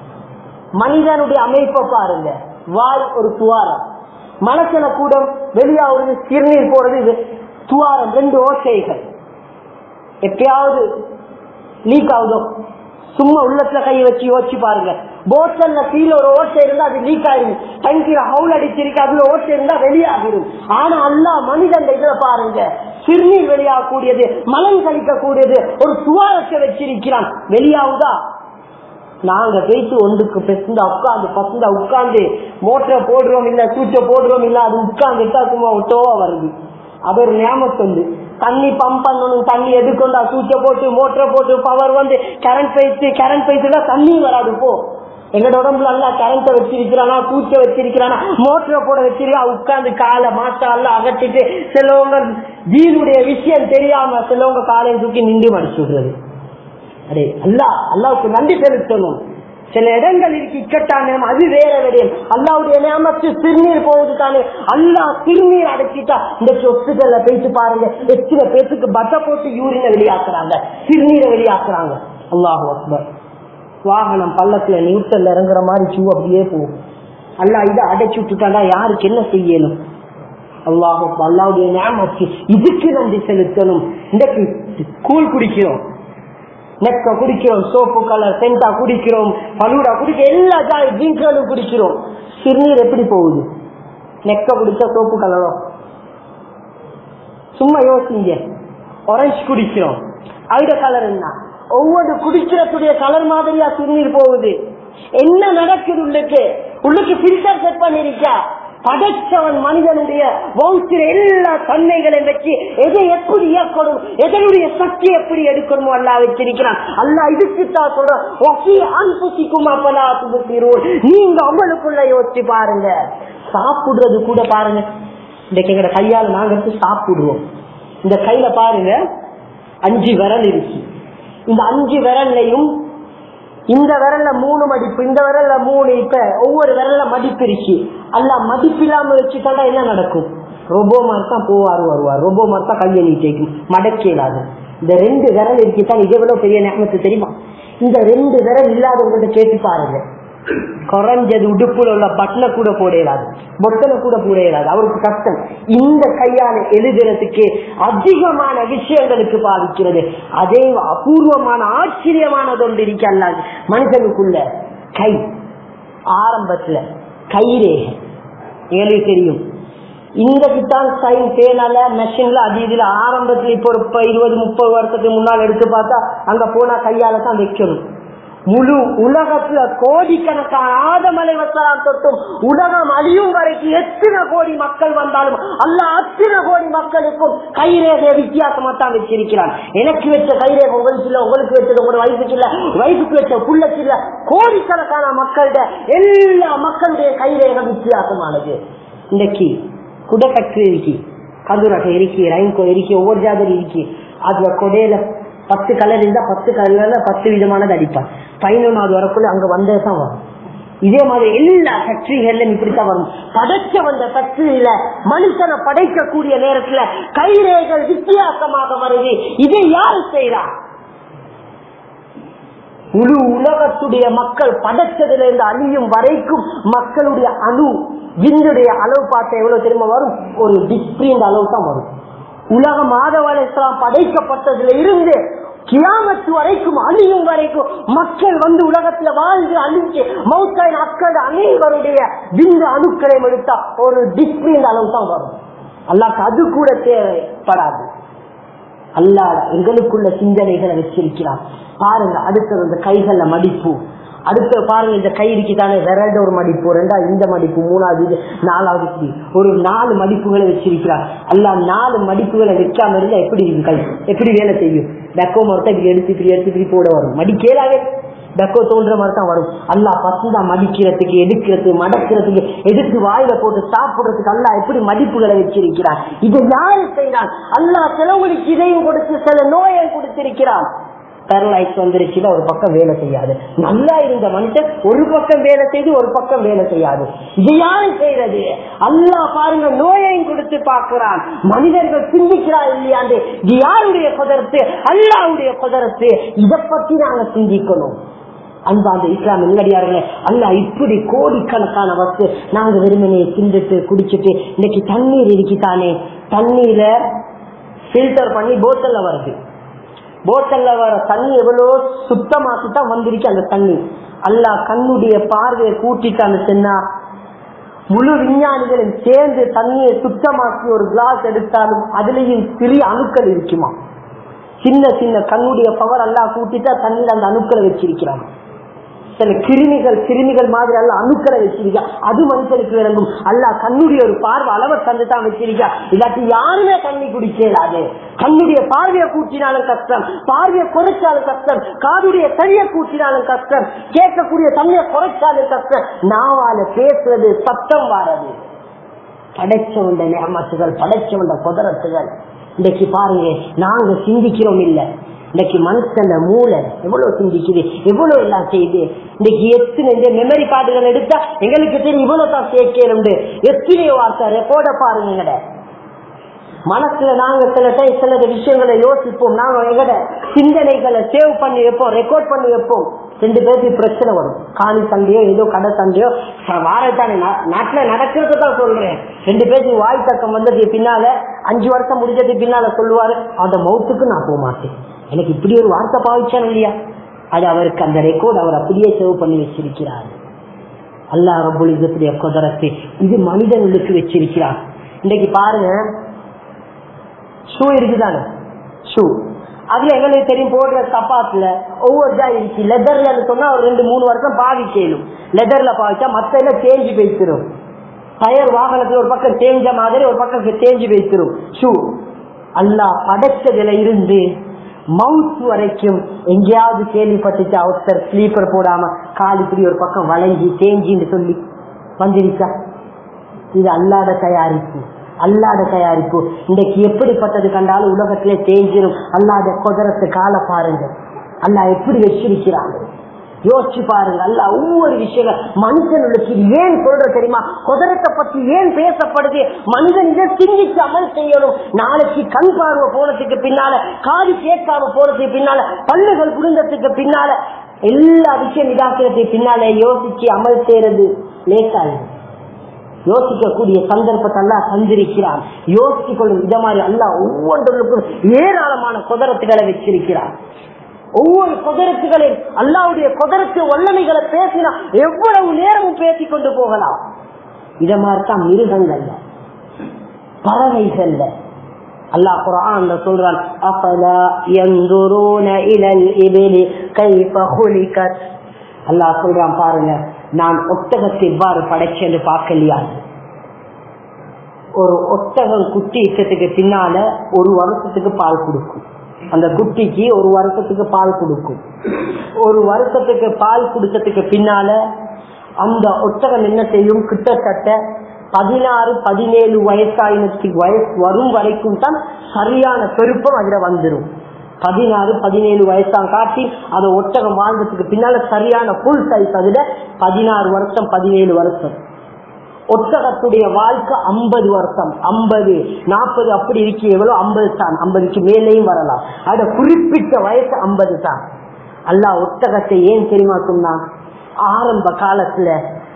மனிதனுடைய அமைப்பை பாருங்க வாய் ஒரு துவாரம் மனசன கூட வெளியாவது சிறுநீர் போறது இது துவாரம் ரெண்டு ஓட்டைகள் எப்பயாவது லீக் ஆகுதோ சும்மா உள்ளத்துல கையை வச்சு யோசிச்சு பாருங்க போட்டல்ல கீழே ஒரு ஓட்டை இருந்தா அது லீக் ஆயிரும் டங்கில ஹவுல் அடிச்சிருக்கு அதுல ஓட்டை இருந்தா வெளியாகிடும் ஆனா அல்லா மனிதன் இதுல பாருங்க சிறுநீர் வெளியாகக்கூடியது மலம் கழிக்கக்கூடியது ஒரு துவாரத்தை வச்சிருக்கிறான் வெளியாகுதா நாங்க பேசி ஒன்றுக்கு பெசுந்தா உட்காந்து பசுந்தா உட்காந்து மோட்டரை போடுறோம் இல்ல சூச்சை போடுறோம் இல்ல அது உட்கார்ந்துட்டா சும்மா ஒட்டோவா வருது அது ஒரு ஞாபகம் சொல்லு தண்ணி பம்ப் பண்ணணும் தண்ணி எதுக்கொண்டா சூச்ச போட்டு மோட்டரை போட்டு பவர் வந்து கரண்ட் பைத்து கரண்ட் பைத்துனா தண்ணி வராது போ எங்களோட உடம்புல எல்லாம் கரண்ட வச்சிருக்கிறானா பூச்ச வச்சிருக்கிறானா மோட்டரை போட வச்சிருக்கா உட்கார்ந்து காலை மாட்டா எல்லாம் அகட்டிட்டு சிலவங்க வீடுடைய விஷயம் தெரியாம சிலவங்க காலையை தூக்கி நின்று மடிச்சு விடுறது அடே அல்லா அல்லாவுக்கு நன்றி செலுத்தணும் சில இடங்கள் இருக்கு இக்கட்டான அது வேற விடயம் அல்லாவுடைய நியமத்து சிறுநீர் போகுது தானே அல்லா சிறுநீர் அடைச்சிட்டா இந்த ஹாஸ்பிட்டல்ல போயிட்டு பாருங்க எத்தனை பேருக்கு பட்டை போட்டு யூரினை வெளியாக்குறாங்க சிறுநீரை வெளியாக்குறாங்க அல்லாஹ் அக்பர் வாகனம் பள்ளத்துல நியூட்டல்ல இறங்குற மாதிரி சூ அப்படியே போகும் அல்லா இதை அடைச்சு விட்டுட்டாண்டா யாருக்கு என்ன செய்யணும் அல்லாஹ் அல்லாவுடைய நியமத்து இதுக்கு நன்றி செலுத்தணும் இன்றைக்கு கூழ் குடிக்கிறோம் நெக்க குடிக்கிறோம் சோப்பு கலர் சென்டா குடிக்கிறோம் பலூடா குடிக்க எல்லா ஜாய் ட்ரிங்க்களும் குடிக்கிறோம் சிறுநீர் எப்படி போகுது நெக்க குடிச்சா சோப்பு கலரோ சும்மா யோசிங்க ஒரஞ்ச் குடிக்கிறோம் அவிட கலர் என்ன ஒவ்வொரு குடிக்கிறதுடைய கலர் மாதிரியா சிறுநீர் போகுது என்ன நடக்குது உள்ளுக்கு உள்ளுக்கு பில்டர் செட் பண்ணிருக்கா படைச்சவன் மனிதனுடைய வௌத்திர எல்லா தன்மைகளையும் வச்சு எதை எப்படி இயக்கணும் எதனுடைய சக்தி எப்படி எடுக்கணுமோ அல்லா வச்சிருக்கிறான் அல்லா இதுக்குத்தான் சொல்றோம் அப்பலா துபுக்கிறோம் நீங்க அவளுக்குள்ள யோசிச்சு பாருங்க சாப்பிடுறது கூட பாருங்க இன்னைக்கு எங்கட கையால நாங்க எடுத்து சாப்பிடுவோம் இந்த கையில பாருங்க அஞ்சு விரல் இருக்கு இந்த அஞ்சு விரல்லையும் இந்த விரல்ல மூணு மடிப்பு இந்த விரல்ல மூணு இப்ப ஒவ்வொரு விரல்ல மடிப்பு இருக்கு அல்ல மடிப்பு இல்லாம வச்சுட்டா என்ன நடக்கும் ரொபோ மாதிரி தான் போவாரு வருவார் ரொபோ மாதிரி தான் கையை நீட்டிக்கும் மடக்க இல்லாது இந்த ரெண்டு விரல் இருக்குதான் இது எவ்வளவு பெரிய நேமத்து தெரியுமா இந்த ரெண்டு விரல் இல்லாதவங்கள்ட்ட கேட்டு பாருங்க குறைஞ்சது உடுப்புல உள்ள பட்டனை கூட போட இயலாது பொட்டனை கூட போட இயலாது அவருக்கு கஷ்டம் இந்த கையால எழுதுறதுக்கு அதிகமான விஷயங்களுக்கு பாதிக்கிறது அதே அபூர்வமான ஆச்சரியமானது ஒன்று இருக்கல்ல மனுஷனுக்குள்ள கை ஆரம்பத்துல கைரேகை எங்களுக்கு தெரியும் இங்கதான் சைன் பேனால மெஷின்ல அது இதுல ஆரம்பத்துல இப்போ ஒரு இருபது முப்பது வருஷத்துக்கு முன்னால் எடுத்து பார்த்தா அங்க போனா கையால தான் வைக்கணும் முழு உலகத்துல கோடிக்கணக்கான ஆதமலை வசலாம் தொட்டும் உலகம் அழியும் வரைக்கும் எத்தனை கோடி மக்கள் வந்தாலும் அல்ல அத்தனை கோடி மக்களுக்கும் கைரேகை வித்தியாசமா தான் வச்சிருக்கிறான் எனக்கு வச்ச கைரேகை உங்களுக்கு இல்ல உங்களுக்கு வச்சது உங்களோட வயசுக்கு இல்ல வயசுக்கு வச்ச புள்ளக்கு இல்ல கோடிக்கணக்கான மக்கள்கிட்ட எல்லா மக்களுடைய கைரேகை வித்தியாசமானது இன்னைக்கு குடக்கட்டு இருக்கி கதுரகை இருக்கி ரைன்கோ இருக்கி ஒவ்வொரு ஜாதரி இருக்கி அதுல கொடையில பத்து கலர் இருந்தா பத்து கலர்ல பத்து விதமானது அடிப்பான் பதினொன்னாவது வரக்குள்ள அங்க வந்தே தான் வரும் இதே மாதிரி எல்லா ஃபேக்டரிகள்ல இப்படித்தான் வரும் படைச்ச வந்த ஃபேக்டரியில மனுஷனை படைக்கக்கூடிய நேரத்துல கைரேகள் வித்தியாசமாக வருது இதை யாரு செய்யறா முழு உலகத்துடைய மக்கள் படைச்சதுல இருந்து அழியும் வரைக்கும் மக்களுடைய அணு விண்ணுடைய அளவு பார்த்தா எவ்வளவு தெரியுமா வரும் ஒரு டிஸ்பிரிண்ட் அளவு தான் வரும் உலக மாதவ இஸ்லாம் படைக்கப்பட்டதுல இருந்து கியாமத்து வரைக்கும் அழியும் வரைக்கும் மக்கள் வந்து உலகத்துல வாழ்ந்து அழிஞ்சு மௌத்தாயின் மக்கள் அனைவருடைய விந்து அணுக்களை எடுத்தா ஒரு டிஸ்பிரிண்ட் அளவு தான் வரும் அல்லாக்கு அது கூட தேவைப்படாது அல்லாத எங்களுக்குள்ள சிந்தனைகளை வச்சிருக்கிறான் பாருங்க அடுத்தது இந்த கைகள்ல மடிப்பு அடுத்த பாருங்க இந்த கை இருக்குதானே விரட ஒரு மடிப்பு ரெண்டாவது இந்த மடிப்பு மூணாவது இது நாலாவது இப்படி ஒரு நாலு மடிப்புகளை வச்சிருக்கிறார் அல்ல நாலு மடிப்புகளை வைக்காம இருந்தா எப்படி இருக்கு கை எப்படி வேலை செய்யும் டக்கோ மரத்தை இப்படி எடுத்து இப்படி எடுத்து இப்படி போட வரும் மடிக்கேலாவே டக்கோ தோன்ற மாதிரி தான் வரும் அல்லா பசுந்தா மடிக்கிறதுக்கு எடுக்கிறதுக்கு மடக்கிறதுக்கு எடுத்து வாயில போட்டு சாப்பிடுறதுக்கு அல்லா எப்படி மடிப்புகளை வச்சிருக்கிறான் இதை யாரு செய்யறான் அல்லா சிலவங்களுக்கு இதையும் கொடுத்து சில நோயை கொடுத்திருக்கிறான் பேரலைஸ் வந்துருச்சுல ஒரு பக்கம் வேலை செய்யாது நல்லா இருந்த மனுஷன் ஒரு பக்கம் வேலை செய்து ஒரு பக்கம் வேலை செய்யாது இது யாரு செய்யறது அல்லா பாருங்க நோயையும் கொடுத்து பார்க்கிறான் மனிதர்கள் சிந்திக்கிறா இல்லையாண்டு இது யாருடைய குதரத்து அல்லாவுடைய குதரத்து இதை பத்தி நாங்க சிந்திக்கணும் அன்பாந்த இஸ்லாம் நல்லடியார்களே அல்ல இப்படி கோடிக்கணக்கான வஸ்து நாங்க வெறுமனையை திண்டுட்டு குடிச்சிட்டு இன்னைக்கு தண்ணீர் இருக்குதானே தண்ணீரை ஃபில்டர் பண்ணி போத்தல்ல வருது போத்தல்ல வர தண்ணி எவ்வளவு சுத்தமாக்கி தான் வந்திருக்கு அந்த தண்ணி அல்லா கண்ணுடைய பார்வையை கூட்டிட்டான்னு சொன்னா முழு விஞ்ஞானிகளும் சேர்ந்து தண்ணியை சுத்தமாக்கி ஒரு கிளாஸ் எடுத்தாலும் அதுலயும் சிறிய அணுக்கள் இருக்குமா சின்ன சின்ன கண்ணுடைய பவர் எல்லாம் கூட்டிட்டா தண்ணியில் அந்த அணுக்களை வச்சிருக்கிறாங்க சில கிருமிகள் கிருமிகள் மாதிரி அல்ல அணுக்களை வச்சிருக்கா அது மனுஷனுக்கு விளங்கும் அல்ல கண்ணுடைய ஒரு பார்வை அளவை தந்து தான் வச்சிருக்கா இல்லாட்டி யாருமே தண்ணி குடிக்கலாது கண்ணுடைய பார்வையை கூட்டினாலும் கஷ்டம் பார்வையை குறைச்சாலும் கஷ்டம் காதுடைய கையை கூட்டினாலும் கஷ்டம் கேட்கக்கூடிய தண்ணியை குறைச்சாலும் கஷ்டம் நாவால பேசுறது சத்தம் வாரது படைச்சவண்ட நேமத்துகள் படைச்சவண்ட குதிரத்துகள் இன்னைக்கு பாருங்க நாங்க சிந்திக்கிறோம் இல்ல இன்னைக்கு மனுஷன் மூளை எவ்வளவு சிந்திக்குது எவ்வளவு எல்லாம் செய்யுது இன்னைக்கு எத்தனை இந்த மெமரி கார்டுகள் எடுத்தா எங்களுக்கு தெரியும் இவ்வளவு தான் சேர்க்கணும் எத்தனையோ வார்த்தை ரெக்கார்ட பாருங்க எங்கட மனசுல நாங்க சில டைம் சில விஷயங்களை யோசிப்போம் நாங்க எங்கட சிந்தனைகளை சேவ் பண்ணி வைப்போம் ரெக்கார்ட் பண்ணி வைப்போம் ரெண்டு பேருக்கு பிரச்சனை வரும் காணி சண்டையோ ஏதோ கடை சண்டையோ வாரத்தானே நாட்டுல நடக்கிறது தான் சொல்றேன் ரெண்டு பேருக்கு வாய் தக்கம் வந்தது பின்னால அஞ்சு வருஷம் முடிஞ்சது பின்னால சொல்லுவாரு அந்த மௌத்துக்கு நான் போக மாட்டேன் எனக்கு இப்படி ஒரு வார்த்தை பாவிச்சான் இல்லையா அது அவருக்கு அந்த ரெக்கார்ட் அவர் அப்படியே சேவ் பண்ணி வச்சிருக்கிறார் அல்லா ரபுல் இதத்துடைய குதிரத்தை இது மனிதனுக்கு வச்சிருக்கிறார் இன்னைக்கு பாருங்க ஷூ இருக்குதானே ஷூ அதுல எங்களுக்கு தெரியும் போடுற சப்பாத்துல ஒவ்வொரு ஜா இருக்கு லெதர்ல சொன்னா ஒரு ரெண்டு மூணு வருஷம் பாவிக்கலும் லெதர்ல பாவிச்சா மத்த எல்லாம் தேஞ்சு வைத்திரும் டயர் வாகனத்துல ஒரு பக்கம் தேஞ்ச மாதிரி ஒரு பக்கம் தேஞ்சு வைத்திரும் ஷூ அல்லா படைச்சதுல இருந்து மவுத் வரைக்கும் எங்கேயாவது கேள்விப்பட்டுச்சா ஒருத்தர் ஸ்லீப்பர் போடாம கால் இப்படி ஒரு பக்கம் வளைஞ்சி தேஞ்சின்னு சொல்லி வந்திருச்சா இது அல்லாத தயாரிப்பு அல்லாத தயாரிப்பு இன்றைக்கு எப்படிப்பட்டது கண்டாலும் உலகத்திலே தேஞ்சிரும் அல்லாத குதிரத்து கால பாருங்க அல்லா எப்படி வச்சிருக்கிறாங்க யோசிச்சு பாருங்க அல்ல ஒவ்வொரு விஷயங்கள் மனுஷனுக்கு ஏன் சொல்ற தெரியுமா குதிரத்தை பத்தி ஏன் பேசப்படுது மனிதன் இதை சிந்திச்சு அமல் செய்யணும் நாளைக்கு கண் பார்வை போனதுக்கு பின்னால காது கேட்காம போனதுக்கு பின்னால பல்லுகள் குடும்பத்துக்கு பின்னால எல்லா விஷயம் இதாக்கிறதுக்கு பின்னால யோசிச்சு அமல் செய்யறது லேசாகும் யோசிக்கக்கூடிய சந்தர்ப்பத்தை அல்ல தந்திருக்கிறான் யோசித்துக் கொள்ளும் இத மாதிரி அல்ல ஒவ்வொன்றுக்கும் ஏராளமான குதிரத்துகளை வச்சிருக்கிறான் ஒவ்வொரு குதிரத்துகளில் அல்லாவுடைய குதிரத்து வல்லமைகளை பேசினா எவ்வளவு நேரமும் பேசிக் கொண்டு போகலாம் இத மாதிரிதான் மிருகங்கள்ல பறவைகள்ல அல்லாஹ் குரான் சொல்றான் அஃபலா யன்துரூன இலல் இபிலி கைஃப خلقت அல்லாஹ் சொல்றான் பாருங்க நான் ஒட்டகத்தை எவ்வாறு படைச்சேன்னு பார்க்கலையா ஒரு ஒட்டகம் குட்டி இட்டத்துக்கு பின்னால ஒரு வருஷத்துக்கு பால் கொடுக்கும் அந்த குட்டிக்கு ஒரு வருஷத்துக்கு பால் கொடுக்கும் ஒரு வருஷத்துக்கு பால் குடிச்சதுக்கு பின்னால அந்த ஒட்டகம் என்ன செய்யும் கிட்டத்தட்ட பதினாறு பதினேழு வயசாயினத்துக்கு வயசு வரும் வரைக்கும் தான் சரியான பெருப்பம் அதுல வந்துடும் பதினாறு பதினேழு வயசாம் காட்டி அதை ஒட்டகம் வாழ்ந்ததுக்கு பின்னால சரியான புல் சைஸ் அதுல பதினாறு வருஷம் பதினேழு வருஷம் ஒட்டகத்துடைய வாழ்க்கை ஐம்பது வருஷம் ஐம்பது நாற்பது அப்படி இருக்கு எவ்வளவு ஐம்பது தான் ஐம்பதுக்கு மேலேயும் வரலாம் அத குறிப்பிட்ட வயசு ஐம்பது தான் அல்லா ஒட்டகத்தை ஏன் தெரியுமா சொன்னான் ஆரம்ப காலத்துல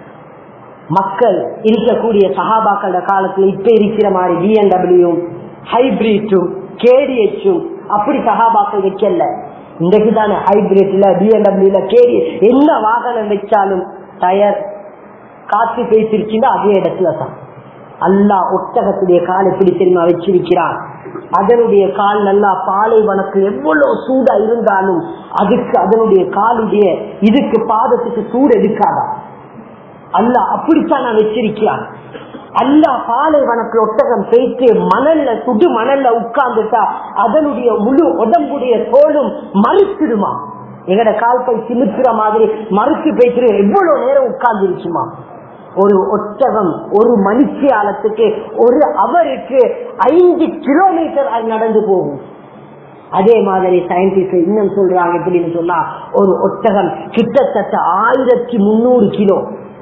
மக்கள் இருக்கக்கூடிய சகாபாக்கள காலத்துல இப்ப இருக்கிற மாதிரி பிஎன்டபிள்யூ ஹைபிரிட்டும் கேடிஎச்சும் அப்படி சகாபாக்கள் வைக்கல இன்றைக்கு தானே ஹைபிரிட்ல பிஎன்டபிள்யூல கேடி என்ன வாகனம் வச்சாலும் டயர் காற்று பேசிருச்சுன்னா அதே இடத்துல தான் அல்லா ஒட்டகத்துடைய கால் எப்படி தெரியுமா வச்சிருக்கிறான் அதனுடைய கால் நல்லா பாலைவனக்கு எவ்வளவு சூடா இருந்தாலும் அதுக்கு அதனுடைய காலுடைய இதுக்கு பாதத்துக்கு சூடு எடுக்காதா அல்ல அப்படித்தான் நான் வச்சிருக்கிறான் அல்லா பாலைவனத்துல ஒட்டகம் பேசி மணல்ல சுடு மணல்ல உட்கார்ந்துட்டா அதனுடைய முழு உடம்புடைய தோலும் மறுத்துடுமா எங்கட கால் பை சிமித்துற மாதிரி மறுத்து பேசுற எவ்வளவு நேரம் உட்கார்ந்துருச்சுமா ஒரு ஒட்டகம் ஒரு மனுஷியாலத்துக்கு ஒரு அவருக்கு ஐந்து கிலோமீட்டர் அது நடந்து போகும் அதே மாதிரி சயின்டிஸ்ட் இன்னும் சொல்றாங்க எப்படின்னு சொன்னா ஒரு ஒட்டகம் கிட்டத்தட்ட ஆயிரத்தி முன்னூறு கிலோ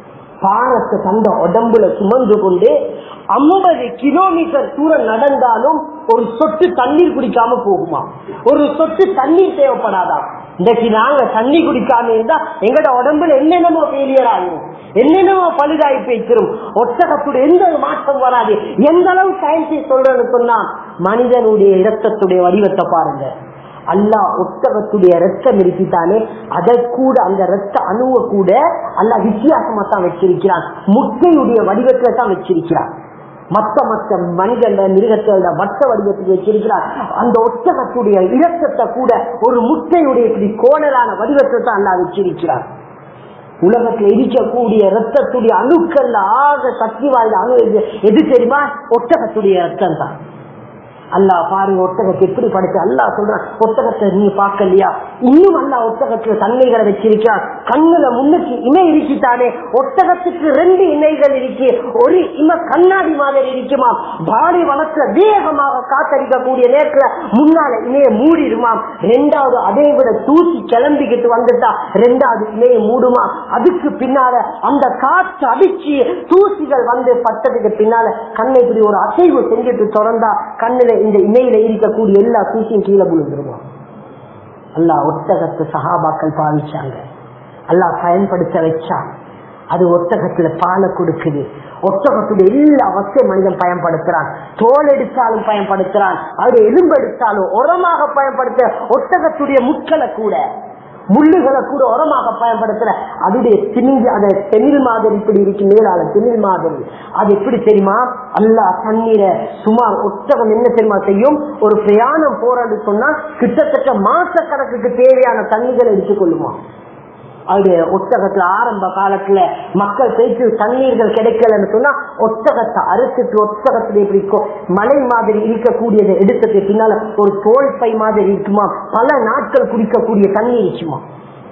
பாரத்தை தந்த உடம்புல சுமந்து கொண்டு ஐம்பது கிலோமீட்டர் தூரம் நடந்தாலும் ஒரு சொட்டு தண்ணீர் குடிக்காம போகுமா ஒரு சொட்டு தண்ணீர் தேவைப்படாதா இன்றைக்கு நாங்க தண்ணி குடிக்காம இருந்தா எங்கட உடம்புல என்னென்னமோ ஃபெயிலியர் ஆகும் என்னென்னமோ பழுதாகி போய்க்கிறோம் ஒட்டகத்துடைய எந்த மாற்றம் வராது எந்த அளவு சயின்டிஸ்ட் சொல்றேன்னு சொன்னா மனிதனுடைய இரத்தத்துடைய வடிவத்தை பாருங்க அல்லா ஒட்டகத்துடைய ரத்தம் இருக்கித்தானே அதை கூட அந்த ரத்த அணுவை கூட அல்லா வித்தியாசமா தான் வச்சிருக்கிறான் முட்டையுடைய வடிவத்துல தான் வச்சிருக்கிறான் மத்த மத்த மனிதன மிருகத்தோட வட்ட வடிவத்துக்கு வச்சிருக்கிறார் அந்த ஒட்டகத்துடைய இரத்தத்தை கூட ஒரு முட்டையுடைய இப்படி கோணலான வடிவத்தை தான் அல்லா வச்சிருக்கிறார் உலகத்துல இருக்கக்கூடிய ரத்தத்துடைய அணுக்கள்ல ஆக சக்தி வாய்ந்த அணு எது- எது தெரியுமா ஒட்டகத்துடைய ரத்தம் தான் அல்லாஹ் பாருங்க ஒட்டகத்தை எப்படி படைச்சு அல்லாஹ் சொல்றான் ஒட்டகத்தை நீ பார்க்கலையா இன்னும் அல்லா ஒட்டகத்துல தன்மைகளை வச்சிருக்கான் கண்ணுல முன்னுக்கு இணை இருக்கிட்டானே ஒட்டகத்துக்கு ரெண்டு இணைகள் இருக்கு ஒரு இம கண்ணாடி மாதிரி இருக்குமா பாடி வளர்த்துல வேகமாக காத்தடிக்கக்கூடிய நேரத்துல முன்னால இணைய மூடிடுமாம் ரெண்டாவது அதை விட தூசி கிளம்பிக்கிட்டு வந்துட்டா ரெண்டாவது இணைய மூடுமா அதுக்கு பின்னால அந்த காற்று அடிச்சு தூசிகள் வந்து பட்டதுக்கு பின்னால கண்ணை இப்படி ஒரு அசைவு செஞ்சுட்டு திறந்தா கண்ணுல இந்த இணையில இருக்கக்கூடிய எல்லா தூசியும் கீழே விழுந்துருமா அல்லாஹ் ஒட்டகத்து சகாபாக்கள் பாவிச்சாங்க அல்லாஹ் பயன்படுத்த வச்சான் அது ஒட்டகத்துல பாலை கொடுக்குது ஒட்டகத்துடைய எல்லா அவசியம் மனிதன் பயன்படுத்துறான் தோல் எடுத்தாலும் பயன்படுத்துறான் அது எலும்பு எடுத்தாலும் உரமாக பயன்படுத்த ஒட்டகத்துடைய முட்களை கூட முள்ளுகளை கூட உரமாக பயன்படுத்துற அதுடைய திணிஞ்சு அந்த தெமிழ் மாதிரி இப்படி இருக்கு மேலால தெமிழ் மாதிரி அது எப்படி தெரியுமா அல்லா தண்ணீரை சுமார் ஒட்டகம் என்ன தெரியுமா செய்யும் ஒரு பிரயாணம் போறது சொன்னா கிட்டத்தட்ட மாச கணக்குக்கு தேவையான தண்ணிகளை எடுத்துக்கொள்ளுமா அது ஒட்டகத்துல ஆரம்ப காலத்துல மக்கள் பேச்சு தண்ணீர்கள் கிடைக்கலன்னு சொன்னா ஒட்டகத்தை அறுத்துட்டு ஒட்டகத்துல இப்படி கொ- மலை மாதிரி இருக்கக்கூடியதை எடுத்ததுக்கு பின்னால ஒரு தோல் பை மாதிரி இருக்குமா பல நாட்கள் குடிக்கக்கூடிய தண்ணி இருக்குமா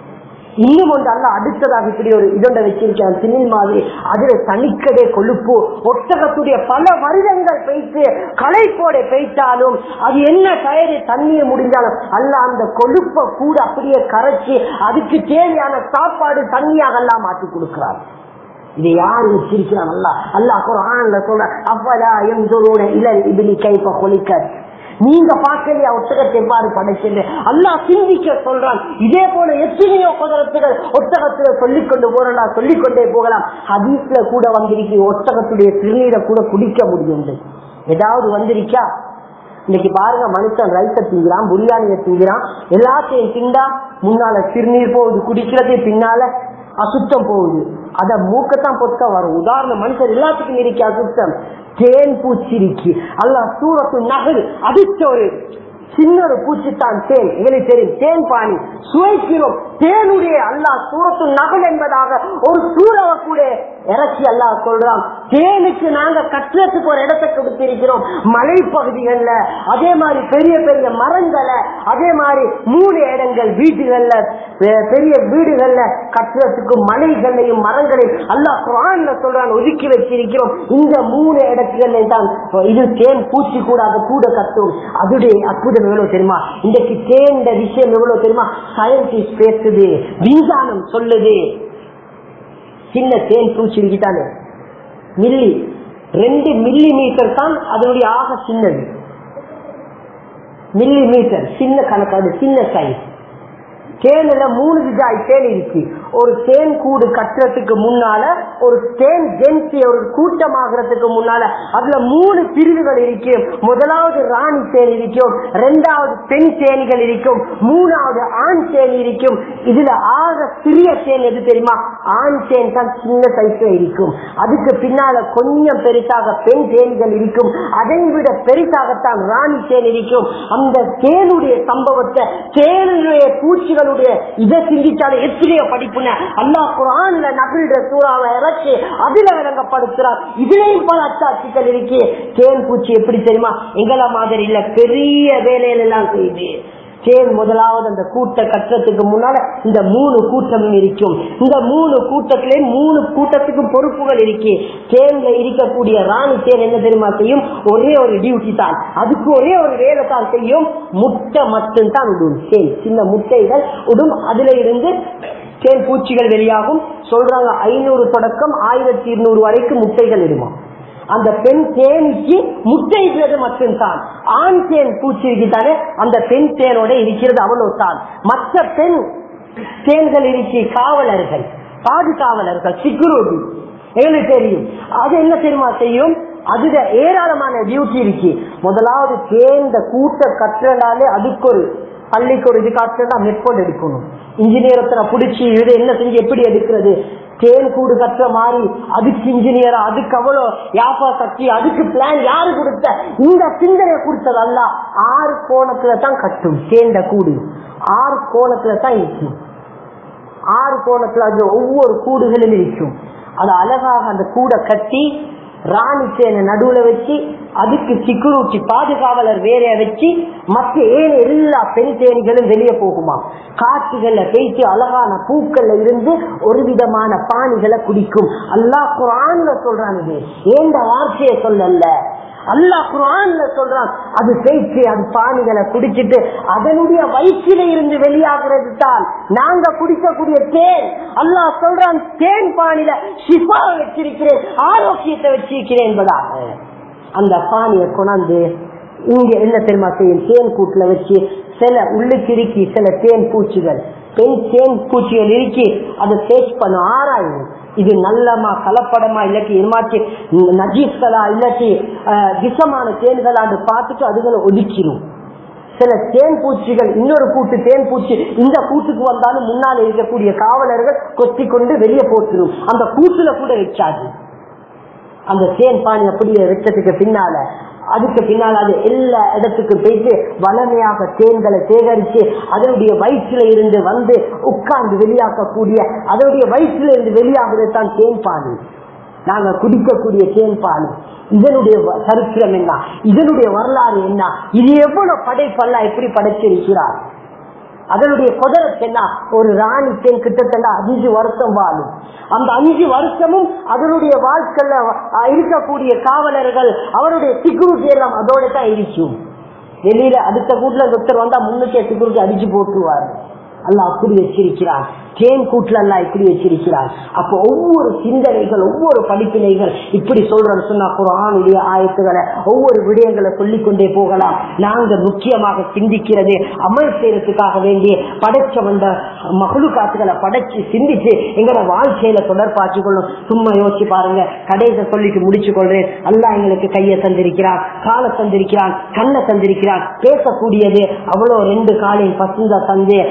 இன்னும் ஒன்று அல்ல அடுத்ததாக இப்படி ஒரு இதொண்ட வச்சிருக்கான் திணில் மாதிரி அதுல தனிக்கடை கொழுப்பு ஒட்டகத்துடைய பல வருடங்கள் பெய்த்து களைப்போட பெய்த்தாலும் அது என்ன தயாரி தண்ணியை முடிஞ்சாலும் அல்ல அந்த கொழுப்பை கூட அப்படியே கரைச்சி அதுக்கு தேவையான சாப்பாடு தண்ணியாக எல்லாம் மாற்றி கொடுக்கிறார் இதை யாரு வச்சிருக்கிறான் அல்ல அல்லாஹ் குரான்ல சொல்ற அவ்வளா எந்தொருட இளல் இபிலி கைப்ப கொலிக்க நீங்க பார்க்கலையா ஒட்டகத்தை எவ்வாறு படைச்சது அல்லாஹ் சிந்திக்க சொல்றான் இதே போல எத்தனையோ குதிரத்துகள் ஒட்டகத்துல சொல்லிக் கொண்டு போறலாம் சொல்லிக் கொண்டே போகலாம் ஹதீஸ்ல கூட வந்திருக்கு ஒட்டகத்துடைய திருநீரை கூட குடிக்க முடியும் ஏதாவது வந்திருக்கா இன்னைக்கு பாருங்க மனுஷன் ரைஸ திங்கிறான் புரியாணிய திங்கிறான் எல்லாத்தையும் திண்டா முன்னால சிறுநீர் போகுது குடிக்கிறது பின்னால அசுத்தம் போகுது அத மூக்கத்தான் பொத்த வரும் உதாரணம் மனுஷன் எல்லாத்துக்கும் இருக்கு அசுத்தம் தேன் பூச்சி இருக்கு அல்ல சூரத்து நகர் அடிச்ச ஒரு சின்ன ஒரு பூச்சி தான் தேன் எங்களுக்கு தெரியும் தேன் பாணி சுவைக்கிறோம் தேனுடைய அல்லாஹ் சூரத்து நகல் என்பதாக ஒரு சூறவை கூட இறக்கி அல்லாஹ் சொல்றான் தேனுக்கு நாங்க கட்டுறதுக்கு ஒரு இடத்தை கொடுத்திருக்கிறோம் மலைப்பகுதிகள்ல அதே மாதிரி பெரிய பெரிய மரங்களை அதே மாதிரி மூணு இடங்கள் வீடுகள்ல பெ- பெரிய வீடுகள்ல கட்டுறதுக்கு மலைகளையும் மரங்களையும் அல்லாஹ் குரான்ல சொல்றான் ஒதுக்கி வச்சிருக்கிறோம் இந்த மூணு இடத்துல தான் இது தேன் பூச்சி கூட அதை கூட கட்டும் அதுடைய அற்புதம் எவ்வளவு தெரியுமா இன்றைக்கு தேன் விஷயம் எவ்வளவு தெரியுமா சயின்டிஸ்ட் பேசுது விஞ்ஞானம் சொல்லுது சின்ன தேன் பூச்சி இருக்குதானே மில்லி ரெண்டு மில்லி மீட்டர் தான் அதனுடைய ஆக சின்னது மில்லி மீட்டர் சின்ன கணக்காடு சின்ன சைஸ் தேனில மூணு விஜாய் தேன் இருக்கு ஒரு தேன் கூடு கட்டுறதுக்கு முன்னால ஒரு தேன் ஜென்சி ஒரு கூட்டமாகறதுக்கு முன்னால அதுல மூணு பிரிவுகள் இருக்கும் முதலாவது ராணி தேன் இருக்கும் ரெண்டாவது பெண் தேனிகள் இருக்கும் மூணாவது ஆண் தேன் இருக்கும் இதுல ஆக சிறிய தேன் எது தெரியுமா ஆண் தேன் தான் சின்ன சைஸ்ல இருக்கும் அதுக்கு பின்னால கொஞ்சம் பெருசாக பெண் தேனிகள் இருக்கும் அதை விட பெருசாகத்தான் ராணி தேன் இருக்கும் அந்த தேனுடைய சம்பவத்தை தேனுடைய பூச்சிகளுடைய இதை சிந்திச்சாலே எத்தனையோ படிப்புன அல்லாஹ் குரான்ல நபில்ற சூறாவை இறக்கி அதுல விளங்கப்படுத்துறார் இதுலயும் பல அச்சாட்சிகள் இருக்கு தேன் பூச்சி எப்படி தெரியுமா எங்கள மாதிரி இல்ல பெரிய வேலையில எல்லாம் செய்யுது தேன் முதலாவது அந்த கூட்ட கட்டுறதுக்கு முன்னால இந்த மூணு கூட்டமும் இருக்கும் இந்த மூணு கூட்டத்திலே மூணு கூட்டத்துக்கும் பொறுப்புகள் இருக்கு தேன்ல இருக்கக்கூடிய ராணி தேன் என்ன தெரியுமா செய்யும் ஒரே ஒரு டியூட்டி தான் அதுக்கு ஒரே ஒரு வேலை தான் செய்யும் முட்டை மட்டும் தான் விடும் தேன் சின்ன முட்டைகள் விடும் அதுல இருந்து தேன் பூச்சிகள் வெளியாகும் சொல்றாங்க ஐநூறு தொடக்கம் ஆயிரத்தி இருநூறு வரைக்கும் முட்டைகள் இடுமா அந்த பெண் தேனிக்கு முட்டைகிறது மட்டும்தான் ஆண் தேன் பூச்சி இருக்குதானே அந்த பெண் தேனோட இருக்கிறது அவ்வளவுதான் மற்ற பெண் தேன்கள் இருக்கு காவலர்கள் பாதுகாவலர்கள் செக்யூரிட்டி எங்களுக்கு தெரியும் அது என்ன தெரியுமா செய்யும் அதுல ஏராளமான டியூட்டி இருக்கு முதலாவது தேர்ந்த கூட்ட கட்டுறனாலே அதுக்கு ஒரு பள்ளிக்கு ஒரு இது காட்டுறதா மெட்போர்ட் எடுக்கணும் இன்ஜினியரத்தை பிடிச்சி இது என்ன செஞ்சு எப்படி எடுக்கிறது தேன் கூடு கட்டுற மாதிரி அதுக்கு இன்ஜினியர் அதுக்கு அவ்வளோ யாப்பா சக்தி அதுக்கு பிளான் யாரு கொடுத்த இந்த சிந்தனை கொடுத்தது அல்ல ஆறு கோணத்துல தான் கட்டும் தேண்ட கூடு ஆறு கோணத்துல தான் இருக்கும் ஆறு கோணத்துல அது ஒவ்வொரு கூடுகளும் இருக்கும் அது அழகாக அந்த கூடை கட்டி ராணி தேனை நடுவுல வச்சு அதுக்கு செக்யூரிட்டி பாதுகாவலர் வேற வச்சு மற்ற ஏழு எல்லா பெண் தேனிகளும் வெளியே போகுமா காட்டுகள்ல பேசி அழகான பூக்கள்ல இருந்து ஒரு விதமான பானிகளை குடிக்கும் அல்லாஹ் குரான்ல சொல்றான் இது ஏந்த வார்த்தையை சொல்லல அல்லாஹ் குரான்ல சொல்றான் அது பேச்சு அது பானிகளை குடிச்சிட்டு அதனுடைய வயிற்றில இருந்து வெளியாகிறது தான் நாங்க குடிக்கக்கூடிய தேன் அல்லாஹ் சொல்றான் தேன் பானில சிபா வச்சிருக்கிறேன் ஆரோக்கியத்தை வச்சிருக்கிறேன் என்பதாக அந்த பானியை கொண்டாந்து இங்க என்ன தெரியுமா செய்யும் தேன் கூட்டுல வச்சு சில உள்ளுக்கு இருக்கி சில தேன் பூச்சிகள் பெண் தேன் பூச்சிகள் இருக்கி அதை சேச் பண்ணும் ஆராயும் இது நல்லமா கலப்படமா இல்லாட்டி இருமாச்சு நஜீஸ்களா இல்லாட்டி அஹ், விஷமான தேன்களான்னு பார்த்துட்டு அதுகளை ஒதுக்கிடும் சில தேன் பூச்சிகள் இன்னொரு கூட்டு தேன் பூச்சி இந்த கூட்டுக்கு வந்தாலும் முன்னால் இருக்கக்கூடிய காவலர்கள் கொத்தி கொண்டு வெளியே போட்டுரும் அந்த கூட்டுல கூட வச்சாது அந்த தேன் பானி அப்படியே வச்சதுக்கு பின்னால அதுக்கு பின்னால் அது எல்லா இடத்துக்கும் போயிட்டு வளமையாக தேன்களை சேகரித்து அதனுடைய வயிற்றுல இருந்து வந்து உட்கார்ந்து வெளியாக்கக்கூடிய அதனுடைய வயிற்றுல இருந்து வெளியாகுறது தான் தேன் பானி நாங்க குடிக்கக்கூடிய தேன் பானி இதனுடைய வ- சரித்திரம் என்ன இதனுடைய வரலாறு என்ன இது எவ்வளவு படைப்பல்ல எப்படி படைச்சிருக்கிறார் அதனுடைய குதிரத்து என்ன ஒரு ராணி பெண் கிட்டத்தட்ட அஞ்சு வருஷம் வாழும் அந்த அஞ்சு வருஷமும் அதனுடைய வாழ்க்கையில அஹ், இருக்கக்கூடிய காவலர்கள் அவருடைய செக்யூரிட்டி எல்லாம் அதோட தான் இருக்கும் வெளியில அடுத்த கூட்டுல ஒருத்தர் வந்தா முன்னுக்கே செக்யூரிட்டி அடிச்சு போட்டுருவாரு அல்ல அப்படி வச்சிருக்கிறார் தேன் கூட்டுல அல்ல இப்படி வச்சிருக்கிறார் அப்போ ஒவ்வொரு சிந்தனைகள் ஒவ்வொரு படிப்பினைகள் இப்படி சொல்றேன்னு சொன்னா குரானுடைய ஆயத்துகளை ஒவ்வொரு விடயங்களை சொல்லிக் கொண்டே போகலாம் நாங்க முக்கியமாக சிந்திக்கிறது அமல் செய்யறதுக்காக வேண்டி படைச்ச வந்த மகளு காத்துகளை படைச்சு சிந்திச்சு எங்களோட வாழ்க்கையில தொடர்பாச்சு கொள்ளும் சும்மா யோசிச்சு பாருங்க கடைசி சொல்லிட்டு முடிச்சு கொள்றேன் அல்லா எங்களுக்கு கையை தந்திருக்கிறான் காலை தந்திருக்கிறான் கண்ணை தந்திருக்கிறான் பேசக்கூடியது அவ்வளோ ரெண்டு காலையும் பசுந்த தந்து கையை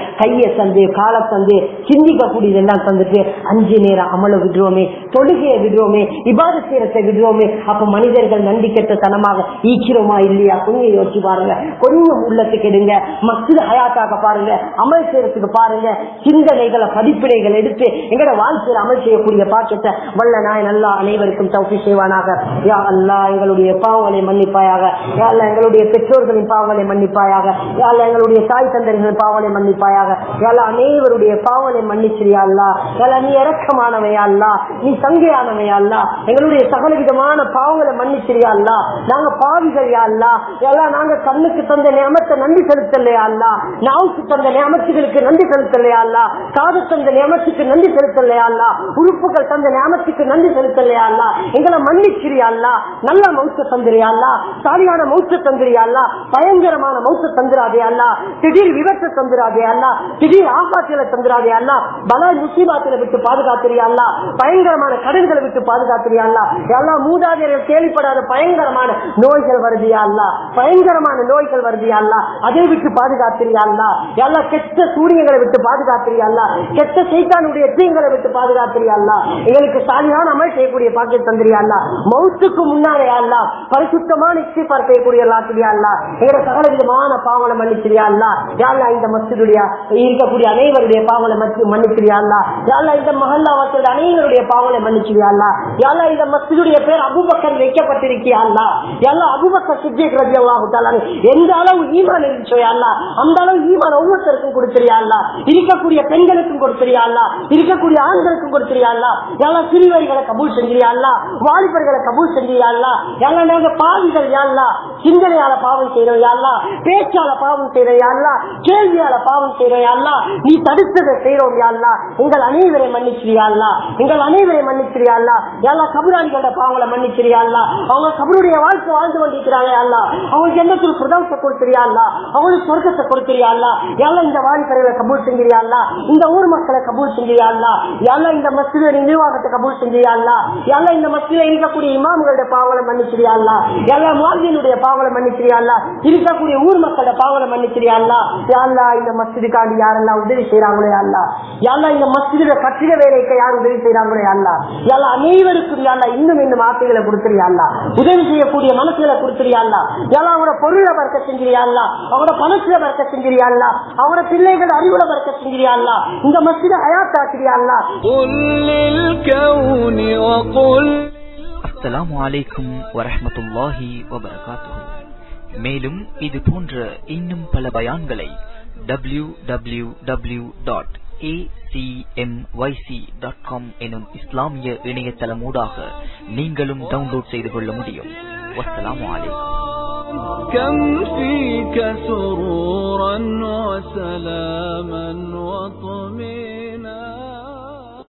சமய சந்து கால சந்து சிந்திக்கக்கூடியதெல்லாம் தந்துட்டு அஞ்சு நேரம் அமல விடுவோமே தொழுகையை விடுவோமே இபாத சீரத்தை விடுவோமே அப்ப மனிதர்கள் நன்றி கெட்ட தனமாக ஈக்கிறோமா இல்லையா கொஞ்சம் யோசிச்சு பாருங்க கொஞ்சம் உள்ளத்துக்கு எடுங்க மசித ஹயாத்தாக்க பாருங்க அமல் செய்யறதுக்கு பாருங்க சிந்தனைகளை படிப்பினைகள் எடுத்து எங்கட வாழ்க்கையில் அமல் செய்யக்கூடிய பாக்கியத்தை வல்ல நாய் நல்லா அனைவருக்கும் தௌஃபி செய்வானாக யா அல்லா எங்களுடைய பாவங்களை மன்னிப்பாயாக யா அல்லா எங்களுடைய பெற்றோர்களின் பாவங்களை மன்னிப்பாயாக யா அல்லா எங்களுடைய தாய் தந்தர்களின் பாவங்களை மன்னிப்பாயாக யா அல்லா அனைவருடைய பாவங்களை மன்னிச்சிரியா அல்லா யா அல்லா நீ இறக்கமானவையா அல்லா நீ சங்கையானவையா அல்லா எங்களுடைய சகல விதமான பாவங்களை மன்னிச்சிரியா அல்லா நாங்க பாவிகள் யா அல்லா யா அல்லா நாங்க கண்ணுக்கு தந்த நியமத்தை நன்றி செலுத்தலையா அல்லா நாவுக்கு தந்த நியமத்துகளுக்கு நன்றி செலுத்தலையா அல்லா காது தந்த நியமத்துக்கு நன்றி செலுத்தலையா அல்லா உறுப்புகள் தந்த நியமத்துக்கு நன்றி செலுத்தலையா அல்லா எங்களை மன்னிச்சிரியா அல்லா நல்ல மௌத்த தந்திரியா அல்லா சாலியான மௌத்த தந்திரியா அல்லா பயங்கரமான மௌத்த தந்திராதே அல்லா திடீர் விபத்து தந்திராதே அல்லா திடீர் ஆபாத்தில தந்திராதே அல்லா பல முசீபாத்தில விட்டு பாதுகாத்திரியா அல்லா பயங்கரமான கடன்களை விட்டு பாதுகாத்திரியா அல்லா எல்லா மூதாதையர்கள் கேள்விப்படாத பயங்கரமான நோய்கள் வருதியா அல்லா பயங்கரமான நோய்கள் வருதியா அல்லா அதை விட்டு பாதுகாத்திரியா அல்லா எல்லா கெட்ட சூரியங்களை விட்டு பாதுகாத்திரியா அல்லா கெட்ட சைத்தானுடைய தீங்களை விட்டு பாதுகாத்திரியா அல்லா எங்களுக்கு சாலியான அமல் செய்யக்கூடிய பாக்கியம் தந்திரியா அல்லா மௌத்துக்கு முன்னாலே அல்லா பரிசுத்தமான இஸ்திஃபார் செய்யக்கூடிய எல்லாத்திரியா அல்லா எங்களோட சகல விதமான பாவங்களை மன்னிச்சிரியா அல்லா யாழ்லா இந்த மஸ்ஜிதுடைய இருக்கக்கூடிய அனைவருடைய பாவங்களை மத்தி- மன்னிச்சிரியா அல்லா யாழ்லா இந்த மஹல்லா மக்களுடைய அனைவருடைய பாவங்களை மன்னிச்சிரியா அல்லா யாழ்லா இந்த மஸ்ஜிதுடைய பேர் அபுபக்கர் வைக்கப்பட்டிருக்கியா அல்லா யாழ்லா அபுபக்கர் சித்திக் ரவி அல்லாஹு தாலானு எந்த அளவு ஈமான் இருந்துச்சோ அல்லா அந்த அளவு ஈமான் ஒவ்வொருத்தருக்கும் கொடுத்திரியா அல்லா இருக்கக்கூடிய பெண்களுக்கும் கொடுத்திரியா அல்லா இருக்கக்கூடிய ஆண்களுக்கும் கொடுத்திரியா அல்லா யாழ்லா சிறுவர்களை கபூல் செஞ்சிரியா அல்லா வாலிபர்களை கபூல் செஞ்சிரியா அல்லா யாழ்லா நாங்க பாவிகள் யாழ்லா சிந்தனையால பாவம் செய்யறோம் யாழ்லா பேச்சால பாவம் செய்யறோம் யாழ்லா கேள்வியால பாவம் செய்யறோம் யாழ்லா நீ தடுத்ததை செய்யறோம் யாழ்லா எங்கள் அனைவரை மன்னிச்சிரியா அல்லா எங்கள் அனைவரை மன்னிச்சிரியா அல்லா யாழ்லா கபுராளிகளோட பாவங்களை மன்னிச்சிரியா அல்லா அவங்க கபருடைய வாழ்க்கை வாழ்ந்து கொண்டிருக்கிறாங்க அல்லா அவங்களுக்கு எண்ணத்தில் பிரதவத்தை கொடுத்திரியா அல்லா அவங்களுக்கு சொர்க்கத்தை கொடுத்திரியா அல்லா யாழ்லா இந்த வாலிபர்களை கபூல் செஞ்சிரியா அல்லா இந்த ஊர் மக்களை கபூல் செஞ்சிரியா அல்லா யாழ்லா இந்த மஸ்ஜிதுடைய நிர்வாகத்தை கபூல் செஞ்சிரியா அல்லா யாழ்லா இந்த மஸ்ஜிதில் இருக்கக்கூடிய இமாம்களுடைய பாவங்களை மன்னிச்சிரியா அல்லா யாழ்லா மாதினுடைய பாவங்களை மன்னிச்சிரியா அல்லா இருக்கக்கூடிய ஊர் மக்களோட பாவங்களை மன்னிச்சிரியா அல்லா யாழ்லா இந்த மஸ்ஜிதுக்காண்டி யாரெல்லாம் உதவி செய்யறாங்களே அல்லா யாழ்லா இந்த மஸ்ஜிதுடைய கட்டிட வேலைக்கு யார் உதவி செய்யறாங்களே அல்லா யாழ்லா அனைவருக்கும் யாழ்லா இன்னும் இன்னும் வார்த்தைகளை கொடுத்துறியா அல்லா உதவி செய்யக்கூடிய மனசுகளை கொடுத்துறியா அல்லா யாழ்லா அவங்களோட பொருளை பறக்க செஞ்சிரியா அல்லா அவங்களோட பணத்துல பறக்க செஞ்சிரியா அல்லா அவங்களோட பிள்ளைகள் அறிவுல பறக்க செஞ்சிரியா அல்லா இந்த மஸ்ஜித ஹயாத்தாக்கிறியா அல்லா قل للكون وقل அஸ்ஸலாமு அலைக்கும் வரஹ்மத்துல்லாஹி வபரகாத்துஹு மேலும் இது போன்ற இன்னும் பல பயான்களை W W W dot dot com எனும் இஸ்லாமிய இணையதளமூடாக நீங்களும் டவுன்லோட் செய்து கொள்ள முடியும் வஸ்ஸலாமு அலைக்கும் كم فيك سرورا وسلام